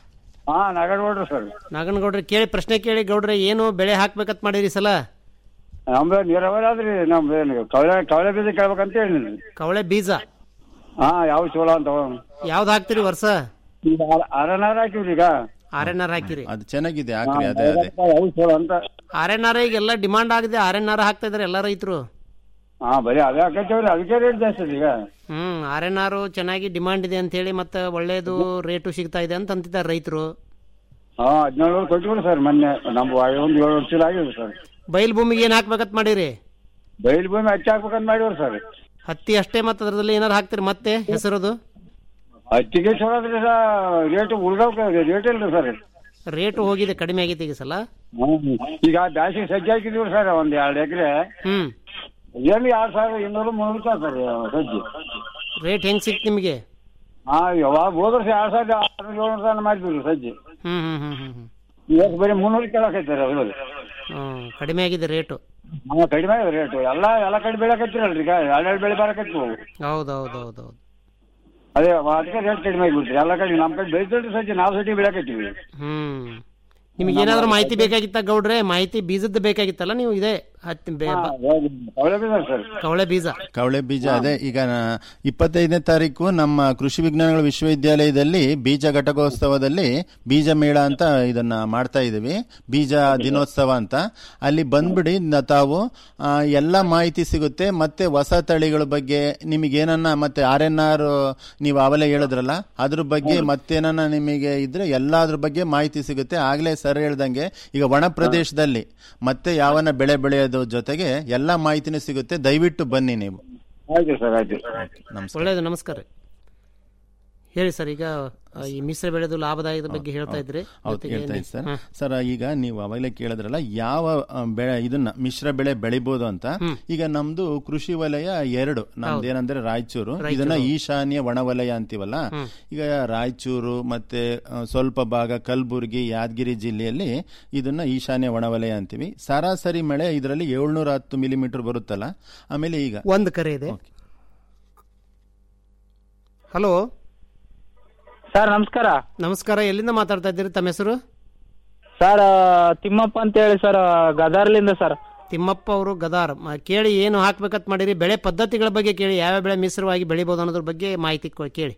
ಹಾ ನಾಗೇಗೌಡ್ರು ಸರ್ ನಾಗನಗೌಡ್ರ ಕೇಳಿ ಪ್ರಶ್ನೆ ಕೇಳಿ ಗೌಡ್ರೆ ಏನು ಬೆಳೆ ಹಾಕ್ಬೇಕಂತ ಮಾಡಿರಿ ಈ ಸಲ ನಮ್ದು ನೀರಾವರಿ ಆದ್ರಿ ನಮ್ದು ಏನು ಕವಳೆ ಕವಳೆ ಬೀಜ ಕೇಳ್ಬೇಕಂತ ಹೇಳಿ ಕವಳೆ ಬೀಜ ಹಾ ಯಾವ ಚೋಳ ಅಂತ ಯಾವ್ದು ಹಾಕ್ತಿರಿ ವರ್ಷ ಈಗ ಅರನಾರ ಹಾಕಿವ್ರಿ ಈಗ ಆರ್ ಎನ್ ಆರ್ ಹಾಕಿರಿ ಅದು ಚೆನ್ನಾಗಿದೆ ಹಾಕ್ರಿ ಅದೇ ಅದೇ ಯಾವ ಚೋಳ ಅಂತ ಆರ್ ಎನ್ ಆರ್ ಈಗ ಎಲ್ಲ ಡಿಮಾಂಡ್ ಆಗಿದೆ ಆರ್ ಎನ್ ಆರ್ ಹಾಕ್ತಾ ಇದಾರೆ ಎಲ್ಲ ರೈತರು ಹಾ ಬರೀ ಅವೇ ಹಾಕತ್ತೇವ್ರಿ ಅದಕ್ಕೆ ರೇಟ್ ಜಾಸ್ತಿ ಇದೆ ಈಗ ಹ್ಮ್ ಆರ್ ಎನ್ ಆರ್ ಚೆನ್ನಾಗಿ ಡಿಮಾಂಡ್ ಇದೆ ಅಂತ ಹೇಳಿ ಮತ್ತೆ ಒಳ್ಳೇದು ರೇಟು ಸಿಗ್ತಾ ಇದೆ ಅಂತ ಅಂತಿದ್ದಾರೆ ರೈತರು ಹಾ ಹದಿನೇಳು ಕೊಟ್ಟಿವ್ರಿ ಸರ್ ಮೊನ್ನೆ ನಮ್ದು ಒಂದು ಏಳು ವರ್ಷ ಆಗಿದೆ ಸರ್ ಬಯಲು ಭೂಮಿಗೆ ಏನ್ ಹಾಕ್ಬೇಕಂತ ಮಾಡಿರಿ ಬಯಲು ಭೂಮಿ ಹಚ್ಚಿ ಹಾಕ್ಬೇಕಂತ ಮಾಡಿವ್ರಿ ಸರ್ ಹತ್ತಿ ಅಷ್ಟೇ ಮತ್ತೆ ಅದರಲ್ಲಿ ಏನಾರು ಹಾಕ್ತಿರಿ ಮತ್ತೆ ಹೆಸರದು ಹತ್ತಿಗೆ ಚಲೋ ಅದ್ರಿ ರೇಟ್ ಉಳ್ದವ್ಕ ರೇಟ್ ಇಲ್ರಿ ಸರ್ ರೇಟು ಹೋಗಿದೆ ಕಡಿಮೆ ಆಗೈತೆ ಈಗ ಸಲ ಈಗ ಬ್ಯಾಸಿಗೆ ಸಜ್ಜೆ ಹಾಕಿದೀವಿ ಸರ್ ಒಂದ್ ಎರಡು ಎಕರೆ ಹ್ಮ್ ಏನು ಎರಡ್ ಸಾವಿರ ಇನ್ನೂರು ಮುನ್ನೂರು ರೂಪಾಯಿ ಸರ್ ಸಜ್ಜೆ ರೇಟ್ ಹೆಂಗ್ ಸಿಕ್ತು ನಿಮಗೆ ಹಾ ಯಾವಾಗ ಹೋದ ವರ್ಷ ಎರಡ್ ಸಾವಿರದ ಆರ್ನೂರು ಏಳ್ನೂರು ರೂಪಾಯಿ ಮಾಡಿದ್ವಿ ಸಜ್ಜೆ ಹ್ಮ್ ಹ್ಮ್ ಹ್ಮ್ ಹ್ಮ್ ಹ್ಮ್ ಇವತ್ತು ಬರೀ ಮುನ್ನೂರು ಕೇಳಕೈತಾರೆ ಅದ್ರಲ್ಲಿ ಹ್ಮ್ ಕಡಿಮೆ ಆಗಿದೆ ರೇಟು ಹಾ ಕಡಿಮೆ ಆಗಿದೆ ರೇಟು ಎಲ್ಲ ಎಲ್ಲ ಕಡೆ ಬೆಳಕತ್ತಿರಲ್ರಿ ಈಗ ಎರಡೆರಡು ಬೆಳೆ ಬರಕತ್ತಿ ಹೌದು ಹೌದು ಹೌದು ಹೌದು ಅದೇ ಅದಕ್ಕೆ ರೇಟ್ ಕಡಿಮೆ ಆಗಿಬಿಡ್ರಿ ಎಲ್ಲ ಕಡೆ ನಮ್ಮ ಕಡೆ ಬೆಳೆದ್ರಿ ಸಜ್ಜೆ ನಾವು ಸಜ್ಜೆ ಬೆಳಕತ್ತೀವಿ ಹ್ಮ್ ನಿಮಗೆ ಏನಾದ್ರು ಮಾಹಿತಿ ಬೇಕಾಗಿತ್ತ ಗೌಡ್ರೆ ಮಾಹಿತಿ ಬೀಜದ್ದು ಬೇಕಾಗಿತ್ತಲ್ಲ ನೀವು ಇದೆ ಹತ್ತಿ ಬೆ- ಬ- ಅವಳೆ ಬೀಜ ಸರ್ ಕವಳೆ ಬೀಜ ಕವಳೆ ಬೀಜ ಅದೇ ಈಗ ನಾ- ಇಪ್ಪತ್ತೈದನೇ ತಾರೀಕು ನಮ್ಮ ಕೃಷಿ ವಿಜ್ಞಾನಗಳ ವಿಶ್ವವಿದ್ಯಾಲಯದಲ್ಲಿ ಬೀಜ ಘಟಕೋತ್ಸವದಲ್ಲಿ ಬೀಜ ಮೇಳ ಅಂತ ಇದನ್ನ ಮಾಡ್ತಾ ಇದೀವಿ ಬೀಜ ದಿನೋತ್ಸವ ಅಂತ ಅಲ್ಲಿ ಬಂದ್ಬಿಡಿ ನ- ತಾವು ಆ, ಎಲ್ಲ ಮಾಹಿತಿ ಸಿಗುತ್ತೆ ಮತ್ತೆ ಹೊಸ ತಳಿಗಳ ಬಗ್ಗೆ ನಿಮಗೆ ಏನನ್ನ ಮತ್ತೆ ಆರ್ ಎನ್ ಆರ್ ನೀವು ಅವಲೇ ಹೇಳಿದ್ರಲ್ಲ ಅದ್ರ ಬಗ್ಗೆ ಮತ್ತೇನನ್ನ ನಿಮಗೆ ಇದ್ರೆ ಎಲ್ಲಾದ್ರ ಬಗ್ಗೆ ಮಾಹಿತಿ ಸಿಗುತ್ತೆ ಆಗ್ಲೇ ಸರ್ ಹೇಳ್ದಂಗೆ ಈಗ ಒಣ ಪ್ರದೇಶದಲ್ಲಿ ಮತ್ತೆ ಯಾವನ್ನ ಬೆಳೆ ಬೆಳೆಯೋದ್ರ ಜೊತೆಗೆ ಎಲ್ಲಾ ಮಾಹಿತಿನೂ ಸಿಗುತ್ತೆ ದಯವಿಟ್ಟು ಬನ್ನಿ ನೀವು ಆಯ್ತು ಸರ್ ಆಯ್ತು ನಮಸ್ಕಾರ ಒಳ್ಳೇದು ನಮಸ್ಕಾರ ಹೇಳಿ ಸರ್ ಈಗ ಆ, ಈ ಮಿಶ್ರ ಬೆಳೆದು ಲಾಭದಾಯಕದ ಬಗ್ಗೆ ಹೇಳ್ತಾ ಇದ್ರಿ ಹೌದು ಜೊತೆಗೆ ಹೇಳ್ತಾ ಇದ್ದೀನಿ ಸರ್ ಹಾ. ಸರ್ ಈಗ ನೀವು ಅವಾಗಲೇ ಕೇಳಿದ್ರಲ್ಲ ಯಾವ ಆ, ಬೆಳೆ ಇದನ್ನ ಮಿಶ್ರ ಬೆಳೆ ಬೆಳಿಬಹುದು ಅಂತ ಈಗ ನಮ್ದು ಕೃಷಿ ವಲಯ ಎರಡು ನಮ್ದು ಏನಂದ್ರೆ ರಾಯಚೂರು ಇದನ್ನ ಈಶಾನ್ಯ ಒಣವಲಯ ಅಂತೀವಲ್ಲ ಈಗ ರಾಯಚೂರು ಮತ್ತೆ ಆ, ಸ್ವಲ್ಪ ಭಾಗ ಕಲಬುರಗಿ ಯಾದಗಿರಿ ಜಿಲ್ಲೆಯಲ್ಲಿ ಇದನ್ನ ಈಶಾನ್ಯ ಒಣವಲಯ ಅಂತೀವಿ ಸರಾಸರಿ ಮಳೆ ಇದರಲ್ಲಿ ಏಳ್ನೂರ ಹತ್ತು ಮಿಲಿಮೀಟರ್ ಬರುತ್ತಲ್ಲ ಆಮೇಲೆ ಈಗ ಒಂದು ಕರೆ ಇದೆ ಹಲೋ ಸರ್ ನಮಸ್ಕಾರ ನಮಸ್ಕಾರ ಎಲ್ಲಿಂದ ಮಾತಾಡ್ತಾ ಇದ್ದೀರಿ ತಮ್ಮ ಹೆಸರು ಸರ್ ತಿಮ್ಮಪ್ಪ ಅಂತ ಹೇಳಿ ಸರ್ ಗದಾರ್ಲಿಂದ ಸರ್ ತಿಮ್ಮಪ್ಪ ಅವರು ಗದಾರ್ ಮ- ಕೇಳಿ ಏನು ಹಾಕ್ಬೇಕಂತ ಮಾಡಿರಿ ಬೆಳೆ ಪದ್ಧತಿಗಳ ಬಗ್ಗೆ ಕೇಳಿ ಯಾವ ಬೆಳೆ ಮಿಶ್ರವಾಗಿ ಬೆಳಿಬೋದು ಅನ್ನೋದ್ರ ಬಗ್ಗೆ ಮಾಹಿತಿ ಕೊ- ಕೇಳಿ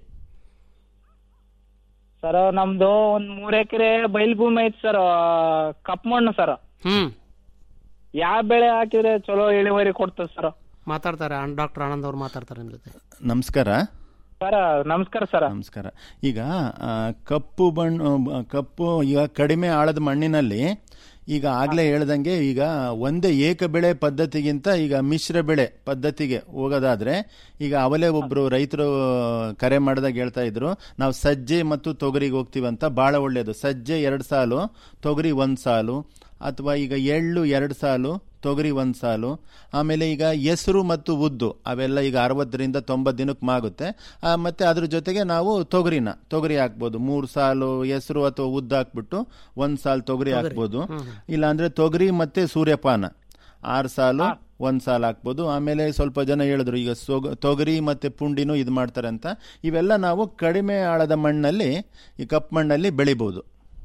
ಸರ್ ನಮ್ದು ಒಂದ್ ಮೂರ್ ಎಕರೆ ಬಯಲು ಭೂಮಿ ಐತಿ ಸರ್ ಕಪ್ ಮಣ್ಣು ಸರ್ ಹ್ಮ್ ಯಾವ ಬೆಳೆ ಹಾಕಿದ್ರೆ ಚಲೋ ಇಳುವರಿ ಕೊಡ್ತದೆ ಸರ್ ಮಾತಾಡ್ತಾರೆ ಡಾಕ್ಟರ್ ಆನಂದ್ ಅವ್ರು ಮಾತಾಡ್ತಾರೆ ನಿಮ್ ಜೊತೆ ನಮಸ್ಕಾರ ಸರ್ ನಮಸ್ಕಾರ ಸರ್ ನಮಸ್ಕಾರ ಈಗ ಆ, ಕಪ್ಪು ಬಣ್ಣ ಆ, ಕಪ್ಪು ಈಗ ಕಡಿಮೆ ಆಳದ ಮಣ್ಣಿನಲ್ಲಿ ಈಗ ಆಗ್ಲೇ ಹೇಳ್ದಂಗೆ ಈಗ ಒಂದೇ ಏಕ ಬೆಳೆ ಪದ್ಧತಿಗಿಂತ ಈಗ ಮಿಶ್ರ ಬೆಳೆ ಪದ್ಧತಿಗೆ ಹೋಗೋದಾದ್ರೆ ಈಗ ಅವಲೇ ಒಬ್ರು ರೈತರು ಕರೆ ಮಾಡಿದಾಗ ಹೇಳ್ತಾ ಇದ್ರು ನಾವು ಸಜ್ಜೆ ಮತ್ತು ತೊಗರಿಗೆ ಹೋಗ್ತೀವಂತ ಬಹಳ ಒಳ್ಳೇದು ಸಜ್ಜೆ ಎರಡು ಸಾಲು ತೊಗರಿ ಒಂದ್ ಸಾಲು ಅಥವಾ ಈಗ ಎಳ್ಳು ಎರಡು ಸಾಲು ತೊಗರಿ ಒಂದ್ ಸಾಲು ಆಮೇಲೆ ಈಗ ಹೆಸರು ಮತ್ತು ಉದ್ದು ಅವೆಲ್ಲ ಈಗ ಅರವತ್ತರಿಂದ ತೊಂಬತ್ತು ದಿನಕ್ಕೆ ಮಾಗುತ್ತೆ ಆ, ಮತ್ತೆ ಅದ್ರ ಜೊತೆಗೆ ನಾವು ತೊಗರಿನ ತೊಗರಿ ಹಾಕ್ಬೋದು ಮೂರು ಸಾಲು ಹೆಸರು ಅಥವಾ ಉದ್ದು ಹಾಕ್ಬಿಟ್ಟು ಒಂದ್ ಸಾಲು ತೊಗರಿ ಹಾಕ್ಬೋದು ಇಲ್ಲ ಅಂದ್ರೆ ತೊಗರಿ ಮತ್ತೆ ಸೂರ್ಯಪಾನ ಆರು ಸಾಲು ಒಂದ್ ಸಾಲ ಹಾಕ್ಬೋದು ಆಮೇಲೆ ಸ್ವಲ್ಪ ಜನ ಹೇಳಿದ್ರು ಈಗ ಸೊಗ ತೊಗರಿ ಮತ್ತೆ ಪುಂಡಿನೂ ಇದು ಮಾಡ್ತಾರೆ ಅಂತ ಇವೆಲ್ಲ ನಾವು ಕಡಿಮೆ ಆಳದ ಮಣ್ಣಲ್ಲಿ ಈ ಕಪ್ಪು ಮಣ್ಣಲ್ಲಿ ಬೆಳಿಬೋದು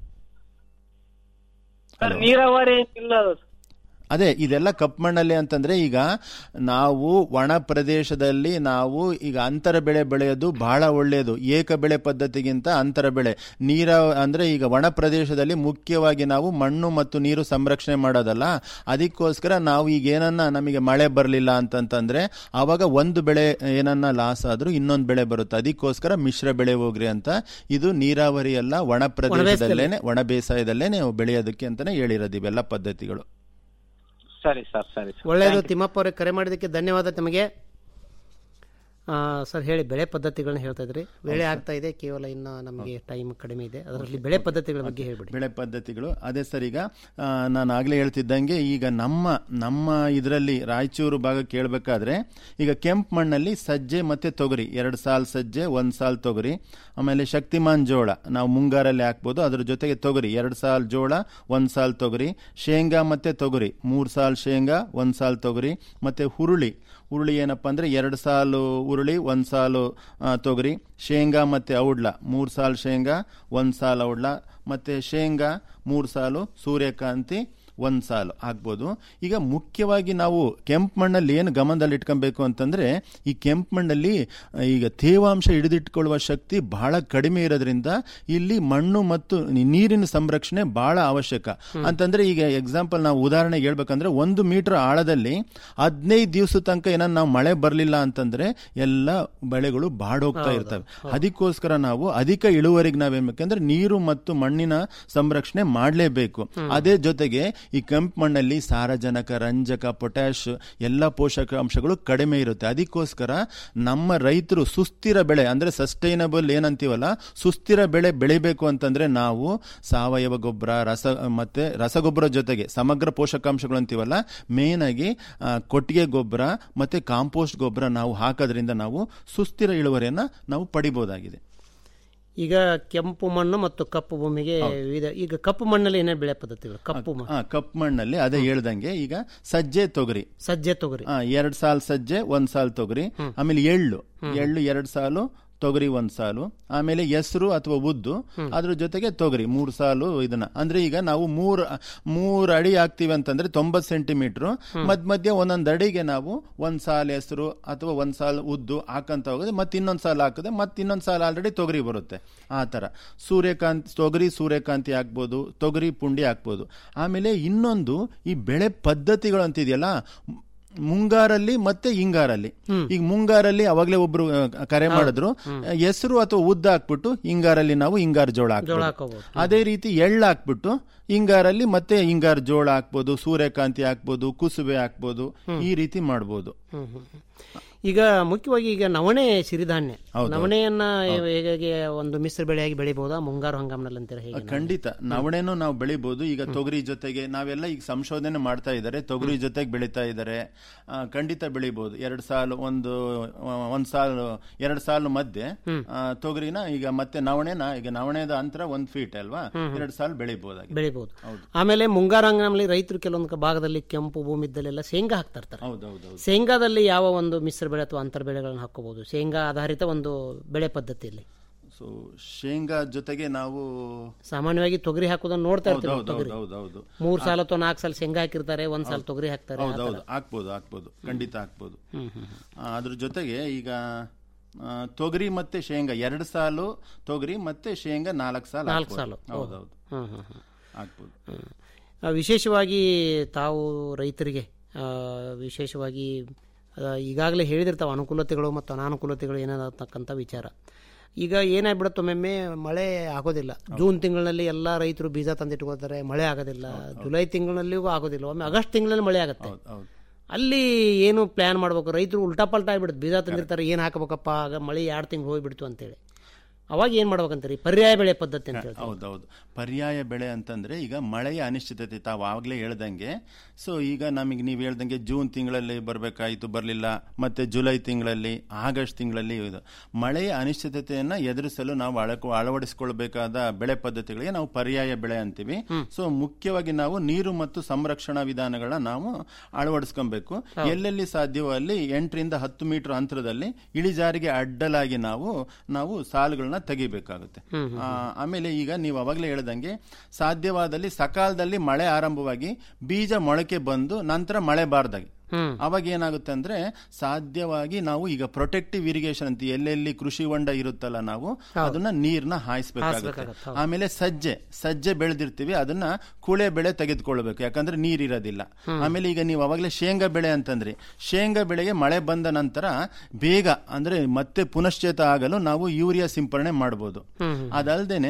ಸರ್ ನೀರಾವರಿ ಇಲ್ಲ ಅದೇ ಇದೆಲ್ಲ ಕಪ್ಪು ಮಣ್ಣಲ್ಲಿ ಅಂತಂದ್ರೆ ಈಗ ನಾವು ಒಣ ಪ್ರದೇಶದಲ್ಲಿ ನಾವು ಈಗ ಅಂತರ ಬೆಳೆ ಬೆಳೆಯೋದು ಬಹಳ ಒಳ್ಳೆಯದು ಏಕ ಬೆಳೆ ಪದ್ಧತಿಗಿಂತ ಅಂತರ ಬೆಳೆ ನೀರ ಅಂದ್ರೆ ಈಗ ಒಣ ಪ್ರದೇಶದಲ್ಲಿ ಮುಖ್ಯವಾಗಿ ನಾವು ಮಣ್ಣು ಮತ್ತು ನೀರು ಸಂರಕ್ಷಣೆ ಮಾಡೋದಲ್ಲ ಅದಕ್ಕೋಸ್ಕರ ನಾವು ಈಗ ಏನನ್ನ ನಮಗೆ ಮಳೆ ಬರಲಿಲ್ಲ ಅಂತಂತಂದ್ರೆ ಆವಾಗ ಒಂದು ಬೆಳೆ ಏನನ್ನ ಲಾಸ್ ಆದ್ರೂ ಇನ್ನೊಂದು ಬೆಳೆ ಬರುತ್ತೆ ಅದಕ್ಕೋಸ್ಕರ ಮಿಶ್ರ ಬೆಳೆ ಹೋಗ್ರಿ ಅಂತ ಇದು ನೀರಾವರಿ ಎಲ್ಲ ಒಣ ಪ್ರದೇಶದಲ್ಲೇನೆ ಒಣ ಬೇಸಾಯದಲ್ಲೇ ನೀವು ಬೆಳೆಯೋದಕ್ಕೆ ಅಂತಾನೆ ಹೇಳಿರೋದು ಇವೆಲ್ಲ ಪದ್ಧತಿಗಳು ಸರಿ ಸರ್ ಸರಿ ಸರ್ ಒಳ್ಳೆಯದು ತಿಮ್ಮಪ್ಪ ಅವರೇ ಕರೆ ಮಾಡಿದ್ದಕ್ಕೆ ಧನ್ಯವಾದ ತಮಗೆ ಆ, ಸರ್ ಹೇಳಿ ಬೆಳೆ ಪದ್ಧತಿಗಳನ್ನ ಹೇಳ್ತಾ ಇದ್ರಿ ಬೆಳೆ ಆಗ್ತಾ ಇದೆ ಕೇವಲ ಇನ್ನು ನಮಗೆ ಟೈಮ್ ಕಡಿಮೆ ಇದೆ ಅದರಲ್ಲಿ ಬೆಳೆ ಪದ್ಧತಿಗಳ ಬಗ್ಗೆ ಹೇಳ್ಬಿಡಿ ಬೆಳೆ ಪದ್ಧತಿಗಳು ಅದೇ ಸರ್ ಈಗ ಆ, ನಾನು ಆಗ್ಲೇ ಹೇಳ್ತಿದ್ದಂಗೆ ಈಗ ನಮ್ಮ ನಮ್ಮ ಇದರಲ್ಲಿ ರಾಯಚೂರು ಭಾಗ ಕೇಳಬೇಕಾದ್ರೆ ಈಗ ಕೆಂಪು ಮಣ್ಣಲ್ಲಿ ಸಜ್ಜೆ ಮತ್ತೆ ತೊಗರಿ ಎರಡು ಸಾಲ್ ಸಜ್ಜೆ ಒಂದ್ ಸಾಲ್ ತೊಗರಿ ಆಮೇಲೆ ಶಕ್ತಿಮಾನ್ ಜೋಳ ನಾವು ಮುಂಗಾರಲ್ಲಿ ಹಾಕ್ಬೋದು ಅದ್ರ ಜೊತೆಗೆ ತೊಗರಿ ಎರಡು ಸಾಲ್ ಜೋಳ ಒಂದ್ ಸಾಲ್ ತೊಗರಿ ಶೇಂಗಾ ಮತ್ತೆ ತೊಗರಿ ಮೂರ್ ಸಾಲ್ ಶೇಂಗಾ ಒಂದ್ ಸಾಲ್ ತೊಗರಿ ಮತ್ತೆ ಹುರುಳಿ ಹುರುಳಿ ಏನಪ್ಪ ಅಂದ್ರೆ ಎರಡು ಸಾಲು ಹುರುಳಿ ಒಂದ್ ಸಾಲು ಆ, ತೊಗರಿ ಶೇಂಗಾ ಮತ್ತೆ ಔಡ್ಲ ಮೂರ್ ಸಾಲ್ ಶೇಂಗಾ ಒಂದ್ ಸಾಲ್ ಔಡ್ಲ ಮತ್ತೆ ಶೇಂಗಾ ಮೂರ್ ಸಾಲು ಸೂರ್ಯಕಾಂತಿ ಒಂದ್ ಸಾಲು ಹಾಕ್ಬೋದು ಈಗ ಮುಖ್ಯವಾಗಿ ನಾವು ಕೆಂಪು ಮಣ್ಣಲ್ಲಿ ಏನು ಗಮನದಲ್ಲಿ ಇಟ್ಕೊಬೇಕು ಅಂತಂದ್ರೆ ಈ ಕೆಂಪು ಮಣ್ಣಲ್ಲಿ ಆ, ಈಗ ತೇವಾಂಶ ಹಿಡಿದಿಟ್ಕೊಳ್ಳುವ ಶಕ್ತಿ ಬಹಳ ಕಡಿಮೆ ಇರೋದ್ರಿಂದ ಇಲ್ಲಿ ಮಣ್ಣು ಮತ್ತು ನಿ- ನೀರಿನ ಸಂರಕ್ಷಣೆ ಬಹಳ ಅವಶ್ಯಕ ಅಂತಂದ್ರೆ ಈಗ ಎಕ್ಸಾಂಪಲ್ ನಾವು ಉದಾಹರಣೆಗೆ ಹೇಳ್ಬೇಕಂದ್ರೆ ಒಂದು ಮೀಟರ್ ಆಳದಲ್ಲಿ ಹದಿನೈದು ದಿವಸ ತನಕ ಏನಾದ್ರು ನಾವು ಮಳೆ ಬರಲಿಲ್ಲ ಅಂತಂದ್ರೆ ಎಲ್ಲ ಬೆಳೆಗಳು ಬಾಡೋಗ್ತಾ ಇರ್ತವೆ ಅದಕ್ಕೋಸ್ಕರ ನಾವು ಅಧಿಕ ಇಳುವರಿಗೆ ನಾವೇನ್ ಬೇಕಂದ್ರೆ ನೀರು ಮತ್ತು ಮಣ್ಣಿನ ಸಂರಕ್ಷಣೆ ಮಾಡಲೇಬೇಕು ಅದೇ ಜೊತೆಗೆ ಈ ಕೆಂಪು ಮಣ್ಣಲ್ಲಿ ಸಾರಜನಕ ರಂಜಕ ಪೊಟ್ಯಾಶ್ ಎಲ್ಲ ಪೋಷಕಾಂಶಗಳು ಕಡಿಮೆ ಇರುತ್ತೆ ಅದಕ್ಕೋಸ್ಕರ ನಮ್ಮ ರೈತರು ಸುಸ್ಥಿರ ಬೆಳೆ ಅಂದ್ರೆ ಸಸ್ಟೈನಬಲ್ ಏನಂತೀವಲ್ಲ ಸುಸ್ಥಿರ ಬೆಳೆ ಬೆಳಿಬೇಕು ಅಂತಂದ್ರೆ ನಾವು ಸಾವಯವ ಗೊಬ್ಬರ ರಸ ಮತ್ತೆ ರಸಗೊಬ್ಬರ ಜೊತೆಗೆ ಸಮಗ್ರ ಪೋಷಕಾಂಶಗಳು ಅಂತೀವಲ್ಲ ಮೇನ್ ಆಗಿ ಆ, ಕೊಟ್ಟಿಗೆ ಗೊಬ್ಬರ ಮತ್ತೆ ಕಾಂಪೋಸ್ಟ್ ಗೊಬ್ಬರ ನಾವು ಹಾಕೋದ್ರಿಂದ ನಾವು ಸುಸ್ಥಿರ ಇಳುವರಿಯನ್ನ ನಾವು ಪಡಿಬಹುದಾಗಿದೆ ಈಗ ಕೆಂಪು ಮಣ್ಣು ಮತ್ತು ಕಪ್ಪು ಭೂಮಿಗೆ ವಿವಿಧ ಈಗ ಕಪ್ಪು ಮಣ್ಣಲ್ಲಿ ಏನೇನು ಬೆಳೆ ಪದ್ಧತಿಗಳು ಕಪ್ಪು ಮಣ್ಣು ಆ, ಕಪ್ಪು ಮಣ್ಣಲ್ಲಿ ಅದೇ ಹೇಳ್ದಂಗೆ ಈಗ ಸಜ್ಜೆ ತೊಗರಿ ಸಜ್ಜೆ ತೊಗರಿ ಆ, ಎರಡ್ ಸಾಲ್ ಸಜ್ಜೆ ಒಂದ್ ಸಾಲ್ ತೊಗರಿ ಆಮೇಲೆ ಎಳ್ಳು ಎಳ್ಳು ಎರಡ್ ಸಾಲು ತೊಗರಿ ಒಂದ್ ಸಾಲು ಆಮೇಲೆ ಹೆಸರು ಅಥವಾ ಉದ್ದು ಅದ್ರ ಜೊತೆಗೆ ತೊಗರಿ ಮೂರು ಸಾಲು ಇದನ್ನ ಅಂದ್ರೆ ಈಗ ನಾವು ಮೂರ್ ಮೂರ್ ಅಡಿ ಹಾಕ್ತಿವಿ ಅಂತಂದ್ರೆ ತೊಂಬತ್ ಸೆಂಟಿಮೀಟರ್ ಮಧ್ಯ ಮಧ್ಯ ಒಂದೊಂದ್ ಅಡಿಗೆ ನಾವು ಒಂದ್ ಸಾಲ್ ಹೆಸರು ಅಥವಾ ಒಂದ್ ಸಾಲ್ ಉದ್ದು ಹಾಕಂತ ಹೋಗೋದು ಮತ್ತೆ ಇನ್ನೊಂದ್ ಸಾಲ್ ಹಾಕಿದೆ ಮತ್ತೆ ಇನ್ನೊಂದ್ ಸಾಲ್ ಆಲ್ರೆಡಿ ತೊಗರಿ ಬರುತ್ತೆ ಆ ತರ ಸೂರ್ಯಕಾಂತಿ ತೊಗರಿ ಸೂರ್ಯಕಾಂತಿ ಹಾಕ್ಬೋದು ತೊಗರಿ ಪುಂಡಿ ಹಾಕ್ಬೋದು ಆಮೇಲೆ ಇನ್ನೊಂದು ಈ ಬೆಳೆ ಪದ್ಧತಿಗಳು ಅಂತಿದೆಯಲ್ಲ ಮುಂಗಾರಲ್ಲಿ ಮತ್ತೆ ಹಿಂಗಾರಲ್ಲಿ ಈಗ ಮುಂಗಾರಲ್ಲಿ ಅವಾಗಲೇ ಒಬ್ರು ಆ, ಕರೆ ಮಾಡಿದ್ರು ಹೆಸರು ಅಥವಾ ಉದ್ದ ಹಾಕ್ಬಿಟ್ಟು ಹಿಂಗಾರಲ್ಲಿ ನಾವು ಹಿಂಗಾರ ಜೋಳ ಜೋಳ ಹಾಕ್ಬೋದು ಹಾಕೋಬಹುದು ಅದೇ ರೀತಿ ಎಳ್ಳು ಹಾಕ್ಬಿಟ್ಟು ಹಿಂಗಾರಲ್ಲಿ ಮತ್ತೆ ಹಿಂಗಾರ ಜೋಳ ಹಾಕ್ಬೋದು ಸೂರ್ಯಕಾಂತಿ ಹಾಕ್ಬೋದು ಕುಸುಬೆ ಹಾಕ್ಬೋದು ಈ ರೀತಿ ಮಾಡ್ಬೋದು ಹ್ಮ್, ಹ್ಮ್, ಹ್ಮ್. ಈಗ ಮುಖ್ಯವಾಗಿ ಈಗ ನವಣೆ ಸಿರಿಧಾನ್ಯ ಹೌದು. ನವಣೆಯನ್ನ ಹೇಗೆ ಒಂದು ಮಿಶ್ರ ಬೆಳೆಯಾಗಿ ಬೆಳಿಬಹುದಾ ಮುಂಗಾರು ಹಂಗಾಮಿನಲ್ಲಿ ಅಂತೀರಾ ಹೇಗೆ ಖಂಡಿತ ನವಣೆನೂ ನಾವು ಬೆಳಿಬಹುದು ಈಗ ತೊಗರಿ ಜೊತೆಗೆ ನಾವೆಲ್ಲ ಈಗ ಸಂಶೋಧನೆ ಮಾಡ್ತಾ ಇದ್ದಾರೆ ತೊಗರಿ ಜೊತೆಗೆ ಬೆಳೀತಾ ಇದ್ದಾರೆ ಆ, ಖಂಡಿತ ಬೆಳಿಬಹುದು ಎರಡ್ ಸಾಲು ಒಂದು ಆ, ಒಂದ್ ಸಾಲು ಎರಡ್ ಸಾಲು ಮಧ್ಯೆ ಆ, ತೊಗರಿನ ಈಗ ಮತ್ತೆ ನವಣೆನ ಈಗ ನವಣೆದ ಅಂತರ ಒಂದ್ ಫೀಟ್ ಅಲ್ವಾ ಎರಡ್ ಸಾಲು ಬೆಳಿಬಹುದಾಗಿದೆ ಬೆಳಿಬಹುದು ಆಮೇಲೆ ಮುಂಗಾರು ಹಂಗಾಮಿನಲ್ಲಿ ರೈತರು ಕೆಲವೊಂದು ಭಾಗದಲ್ಲಿ ಕೆಂಪು ಭೂಮಿ ಇದ್ದಲ್ಲೆಲ್ಲ ಶೇಂಗಾ ಹಾಕ್ತಾ ಇರ್ತಾರೆ ಹೌದೌದು ಶೇಂಗಾದಲ್ಲಿ ಯಾವ ಒಂದು ಮಿಶ್ರ ಬೆಳೆ ಅಥವಾ ಅಂತರ ಬೆಳೆಗಳನ್ನು ಹಾಕೋಬಹುದು ಶೇಂಗಾ ಆಧಾರಿತ ಒಂದು ಬೆಳೆ ಪದ್ಧತಿಯಲ್ಲಿ ಸೊ ಶೇಂಗಾ ಜೊತೆಗೆ ನಾವು ಸಾಮಾನ್ಯವಾಗಿ ತೊಗರಿ ಹಾಕೋದನ್ನ ನೋಡ್ತಾ ಇರ್ತೀವಿ ನಾವು ಹೌದು, ತೊಗರಿ ಹೌದು, ಹೌದು. ಮೂರ್ ಸಾಲ ಅಥವಾ ನಾಲ್ಕು ಸಾಲ ಶೇಂಗಾ ಹಾಕಿರ್ತಾರೆ ಒಂದ್ ಸಾಲ ತೊಗರಿ ಹಾಕ್ತಾರೆ ಆ ಥರ. ಹೌದೌದು ಹಾಕ್ಬೋದು ಹಾಕ್ಬೋದು ಖಂಡಿತ ಹಾಕ್ಬೋದು ಹ್ಮ್, ಹ್ಮ್, ಆ, ಅದ್ರ ಜೊತೆಗೆ ಈಗ ಆ, ತೊಗರಿ ಮತ್ತೆ ಶೇಂಗಾ ಎರಡು ಸಾಲು ತೊಗರಿ ಮತ್ತೆ ಶೇಂಗಾ ನಾಲ್ಕು ಸಾಲು ನಾಲ್ಕು ಹಾಕ್ಬೋದು. ಸಾಲು ಹೌದೌದು ಹ್ಮ್, ಹ್ಮ್, ಹ್ಮ್. ಹಾಕ್ಬೋದು ಆ, ವಿಶೇಷವಾಗಿ ತಾವು ರೈತರಿಗೆ ಆ, ವಿಶೇಷವಾಗಿ ಈಗಾಗಲೇ ಹೇಳಿದಿರ್ತಾವೆ ಅನುಕೂಲತೆಗಳು ಮತ್ತು ಅನಾನುಕೂಲತೆಗಳು ಏನಾದತಕ್ಕಂಥ ವಿಚಾರ ಈಗ ಏನಾಗ್ಬಿಡುತ್ತೆ ಒಮ್ಮೊಮ್ಮೆ ಮಳೆ ಆಗೋದಿಲ್ಲ ಜೂನ್ ತಿಂಗಳಲ್ಲಿ ಎಲ್ಲ ರೈತರು ಬೀಜ ತಂದಿಟ್ಕೋತಾರೆ ಮಳೆ ಆಗೋದಿಲ್ಲ ಜುಲೈ ತಿಂಗಳಿನಲ್ಲಿಯೂ ಆಗೋದಿಲ್ಲ ಒಮ್ಮೆ ಆಗಸ್ಟ್ ತಿಂಗಳಲ್ಲಿ ಮಳೆ ಆಗುತ್ತೆ ಅಲ್ಲಿ ಏನು ಪ್ಲಾನ್ ಮಾಡ್ಬೇಕು ರೈತರು ಉಲ್ಟಾ ಪಲ್ಟಾ ಆಗ್ಬಿಡುತ್ತೆ ಬೀಜ ತಂದಿರ್ತಾರೆ ಏನು ಹಾಕಬೇಕಪ್ಪ ಆಗ ಮಳೆ ಎರಡು ತಿಂಗಳು ಹೋಗ್ಬಿಡ್ತು ಅಂತೇಳಿ ಅವಾಗ ಏನು ಮಾಡ್ಬೇಕಂತೀರಿ ಪರ್ಯಾಯ ಬೆಳೆ ಪದ್ಧತಿ ಅಂತ ಹೇಳ್ತಾರೆ ಹೌದೌದು ಪರ್ಯಾಯ ಬೆಳೆ ಅಂತಂದ್ರೆ ಈಗ ಮಳೆಯ ಅನಿಶ್ಚಿತತೆ ತಾವು ಆವಾಗಲೇ ಹೇಳ್ದಂಗೆ ಸೊ ಈಗ ನಮಗೆ ನೀವು ಹೇಳ್ದಂಗೆ ಜೂನ್ ತಿಂಗಳಲ್ಲಿ ಬರಬೇಕಾಯಿತು ಬರಲಿಲ್ಲ ಮತ್ತೆ ಜುಲೈ ತಿಂಗಳಲ್ಲಿ ಆಗಸ್ಟ್ ತಿಂಗಳಲ್ಲಿ ಇದು ಮಳೆಯ ಅನಿಶ್ಚಿತತೆಯನ್ನ ಎದುರಿಸಲು ನಾವು ಅಳಕು ಅಳವಡಿಸಿಕೊಳ್ಬೇಕಾದ ಬೆಳೆ ಪದ್ಧತಿಗಳಿಗೆ ನಾವು ಪರ್ಯಾಯ ಬೆಳೆ ಅಂತೀವಿ ಸೊ ಮುಖ್ಯವಾಗಿ ನಾವು ನೀರು ಮತ್ತು ಸಂರಕ್ಷಣಾ ವಿಧಾನಗಳನ್ನ ನಾವು ಅಳವಡಿಸ್ಕೊಬೇಕು ಎಲ್ಲೆಲ್ಲಿ ಸಾಧ್ಯವೋ ಅಲ್ಲಿ ಎಂಟರಿಂದ ಹತ್ತು ಮೀಟರ್ ಅಂತರದಲ್ಲಿ ಇಳಿಜಾರಿಗೆ ಅಡ್ಡಲಾಗಿ ನಾವು ನಾವು ಸಾಲುಗಳನ್ನ ತೆಗಿಬೇಕಾಗುತ್ತೆ ಆ, ಆಮೇಲೆ ಈಗ ನೀವು ಅವಾಗಲೇ ಹೇಳ್ದಂಗೆ ಸಾಧ್ಯವಾದಲ್ಲಿ ಸಕಾಲದಲ್ಲಿ ಮಳೆ ಆರಂಭವಾಗಿ ಬೀಜ ಮೊಳಕೆ ಬಂದು ನಂತರ ಮಳೆ ಬಾರ್ದಾಗಿ ಅವಾಗ ಏನಾಗುತ್ತೆ ಅಂದ್ರೆ ಸಾಧ್ಯವಾಗಿ ನಾವು ಈಗ ಪ್ರೊಟೆಕ್ಟಿವ್ ಇರಿಗೇಷನ್ ಅಂತ ಎಲ್ಲೆಲ್ಲಿ ಕೃಷಿ ಹೊಂಡ ಇರುತ್ತಲ್ಲ ನಾವು ಅದನ್ನ ನೀರ್ನ ಹಾಯಿಸ್ಬೇಕಾಗುತ್ತೆ ಹಾಯಿಸ್ಬೇಕಾಗತ್ತೆ, ಹೌದು. ಆಮೇಲೆ ಸಜ್ಜೆ ಸಜ್ಜೆ ಬೆಳೆದಿರ್ತೀವಿ ಅದನ್ನ ಕುಳೆ ಬೆಳೆ ತೆಗೆದುಕೊಳ್ಬೇಕು ಯಾಕಂದ್ರೆ ನೀರ್ ಇರೋದಿಲ್ಲ ಆಮೇಲೆ ಈಗ ನೀವು ಅವಾಗಲೇ ಶೇಂಗಾ ಬೆಳೆ ಅಂತಂದ್ರಿ ಶೇಂಗಾ ಬೆಳೆಗೆ ಮಳೆ ಬಂದ ನಂತರ ಬೇಗ ಅಂದ್ರೆ ಮತ್ತೆ ಪುನಶ್ಚೇತ ಆಗಲು ನಾವು ಯೂರಿಯಾ ಸಿಂಪರಣೆ ಮಾಡಬಹುದು ಅದಲ್ದೇನೆ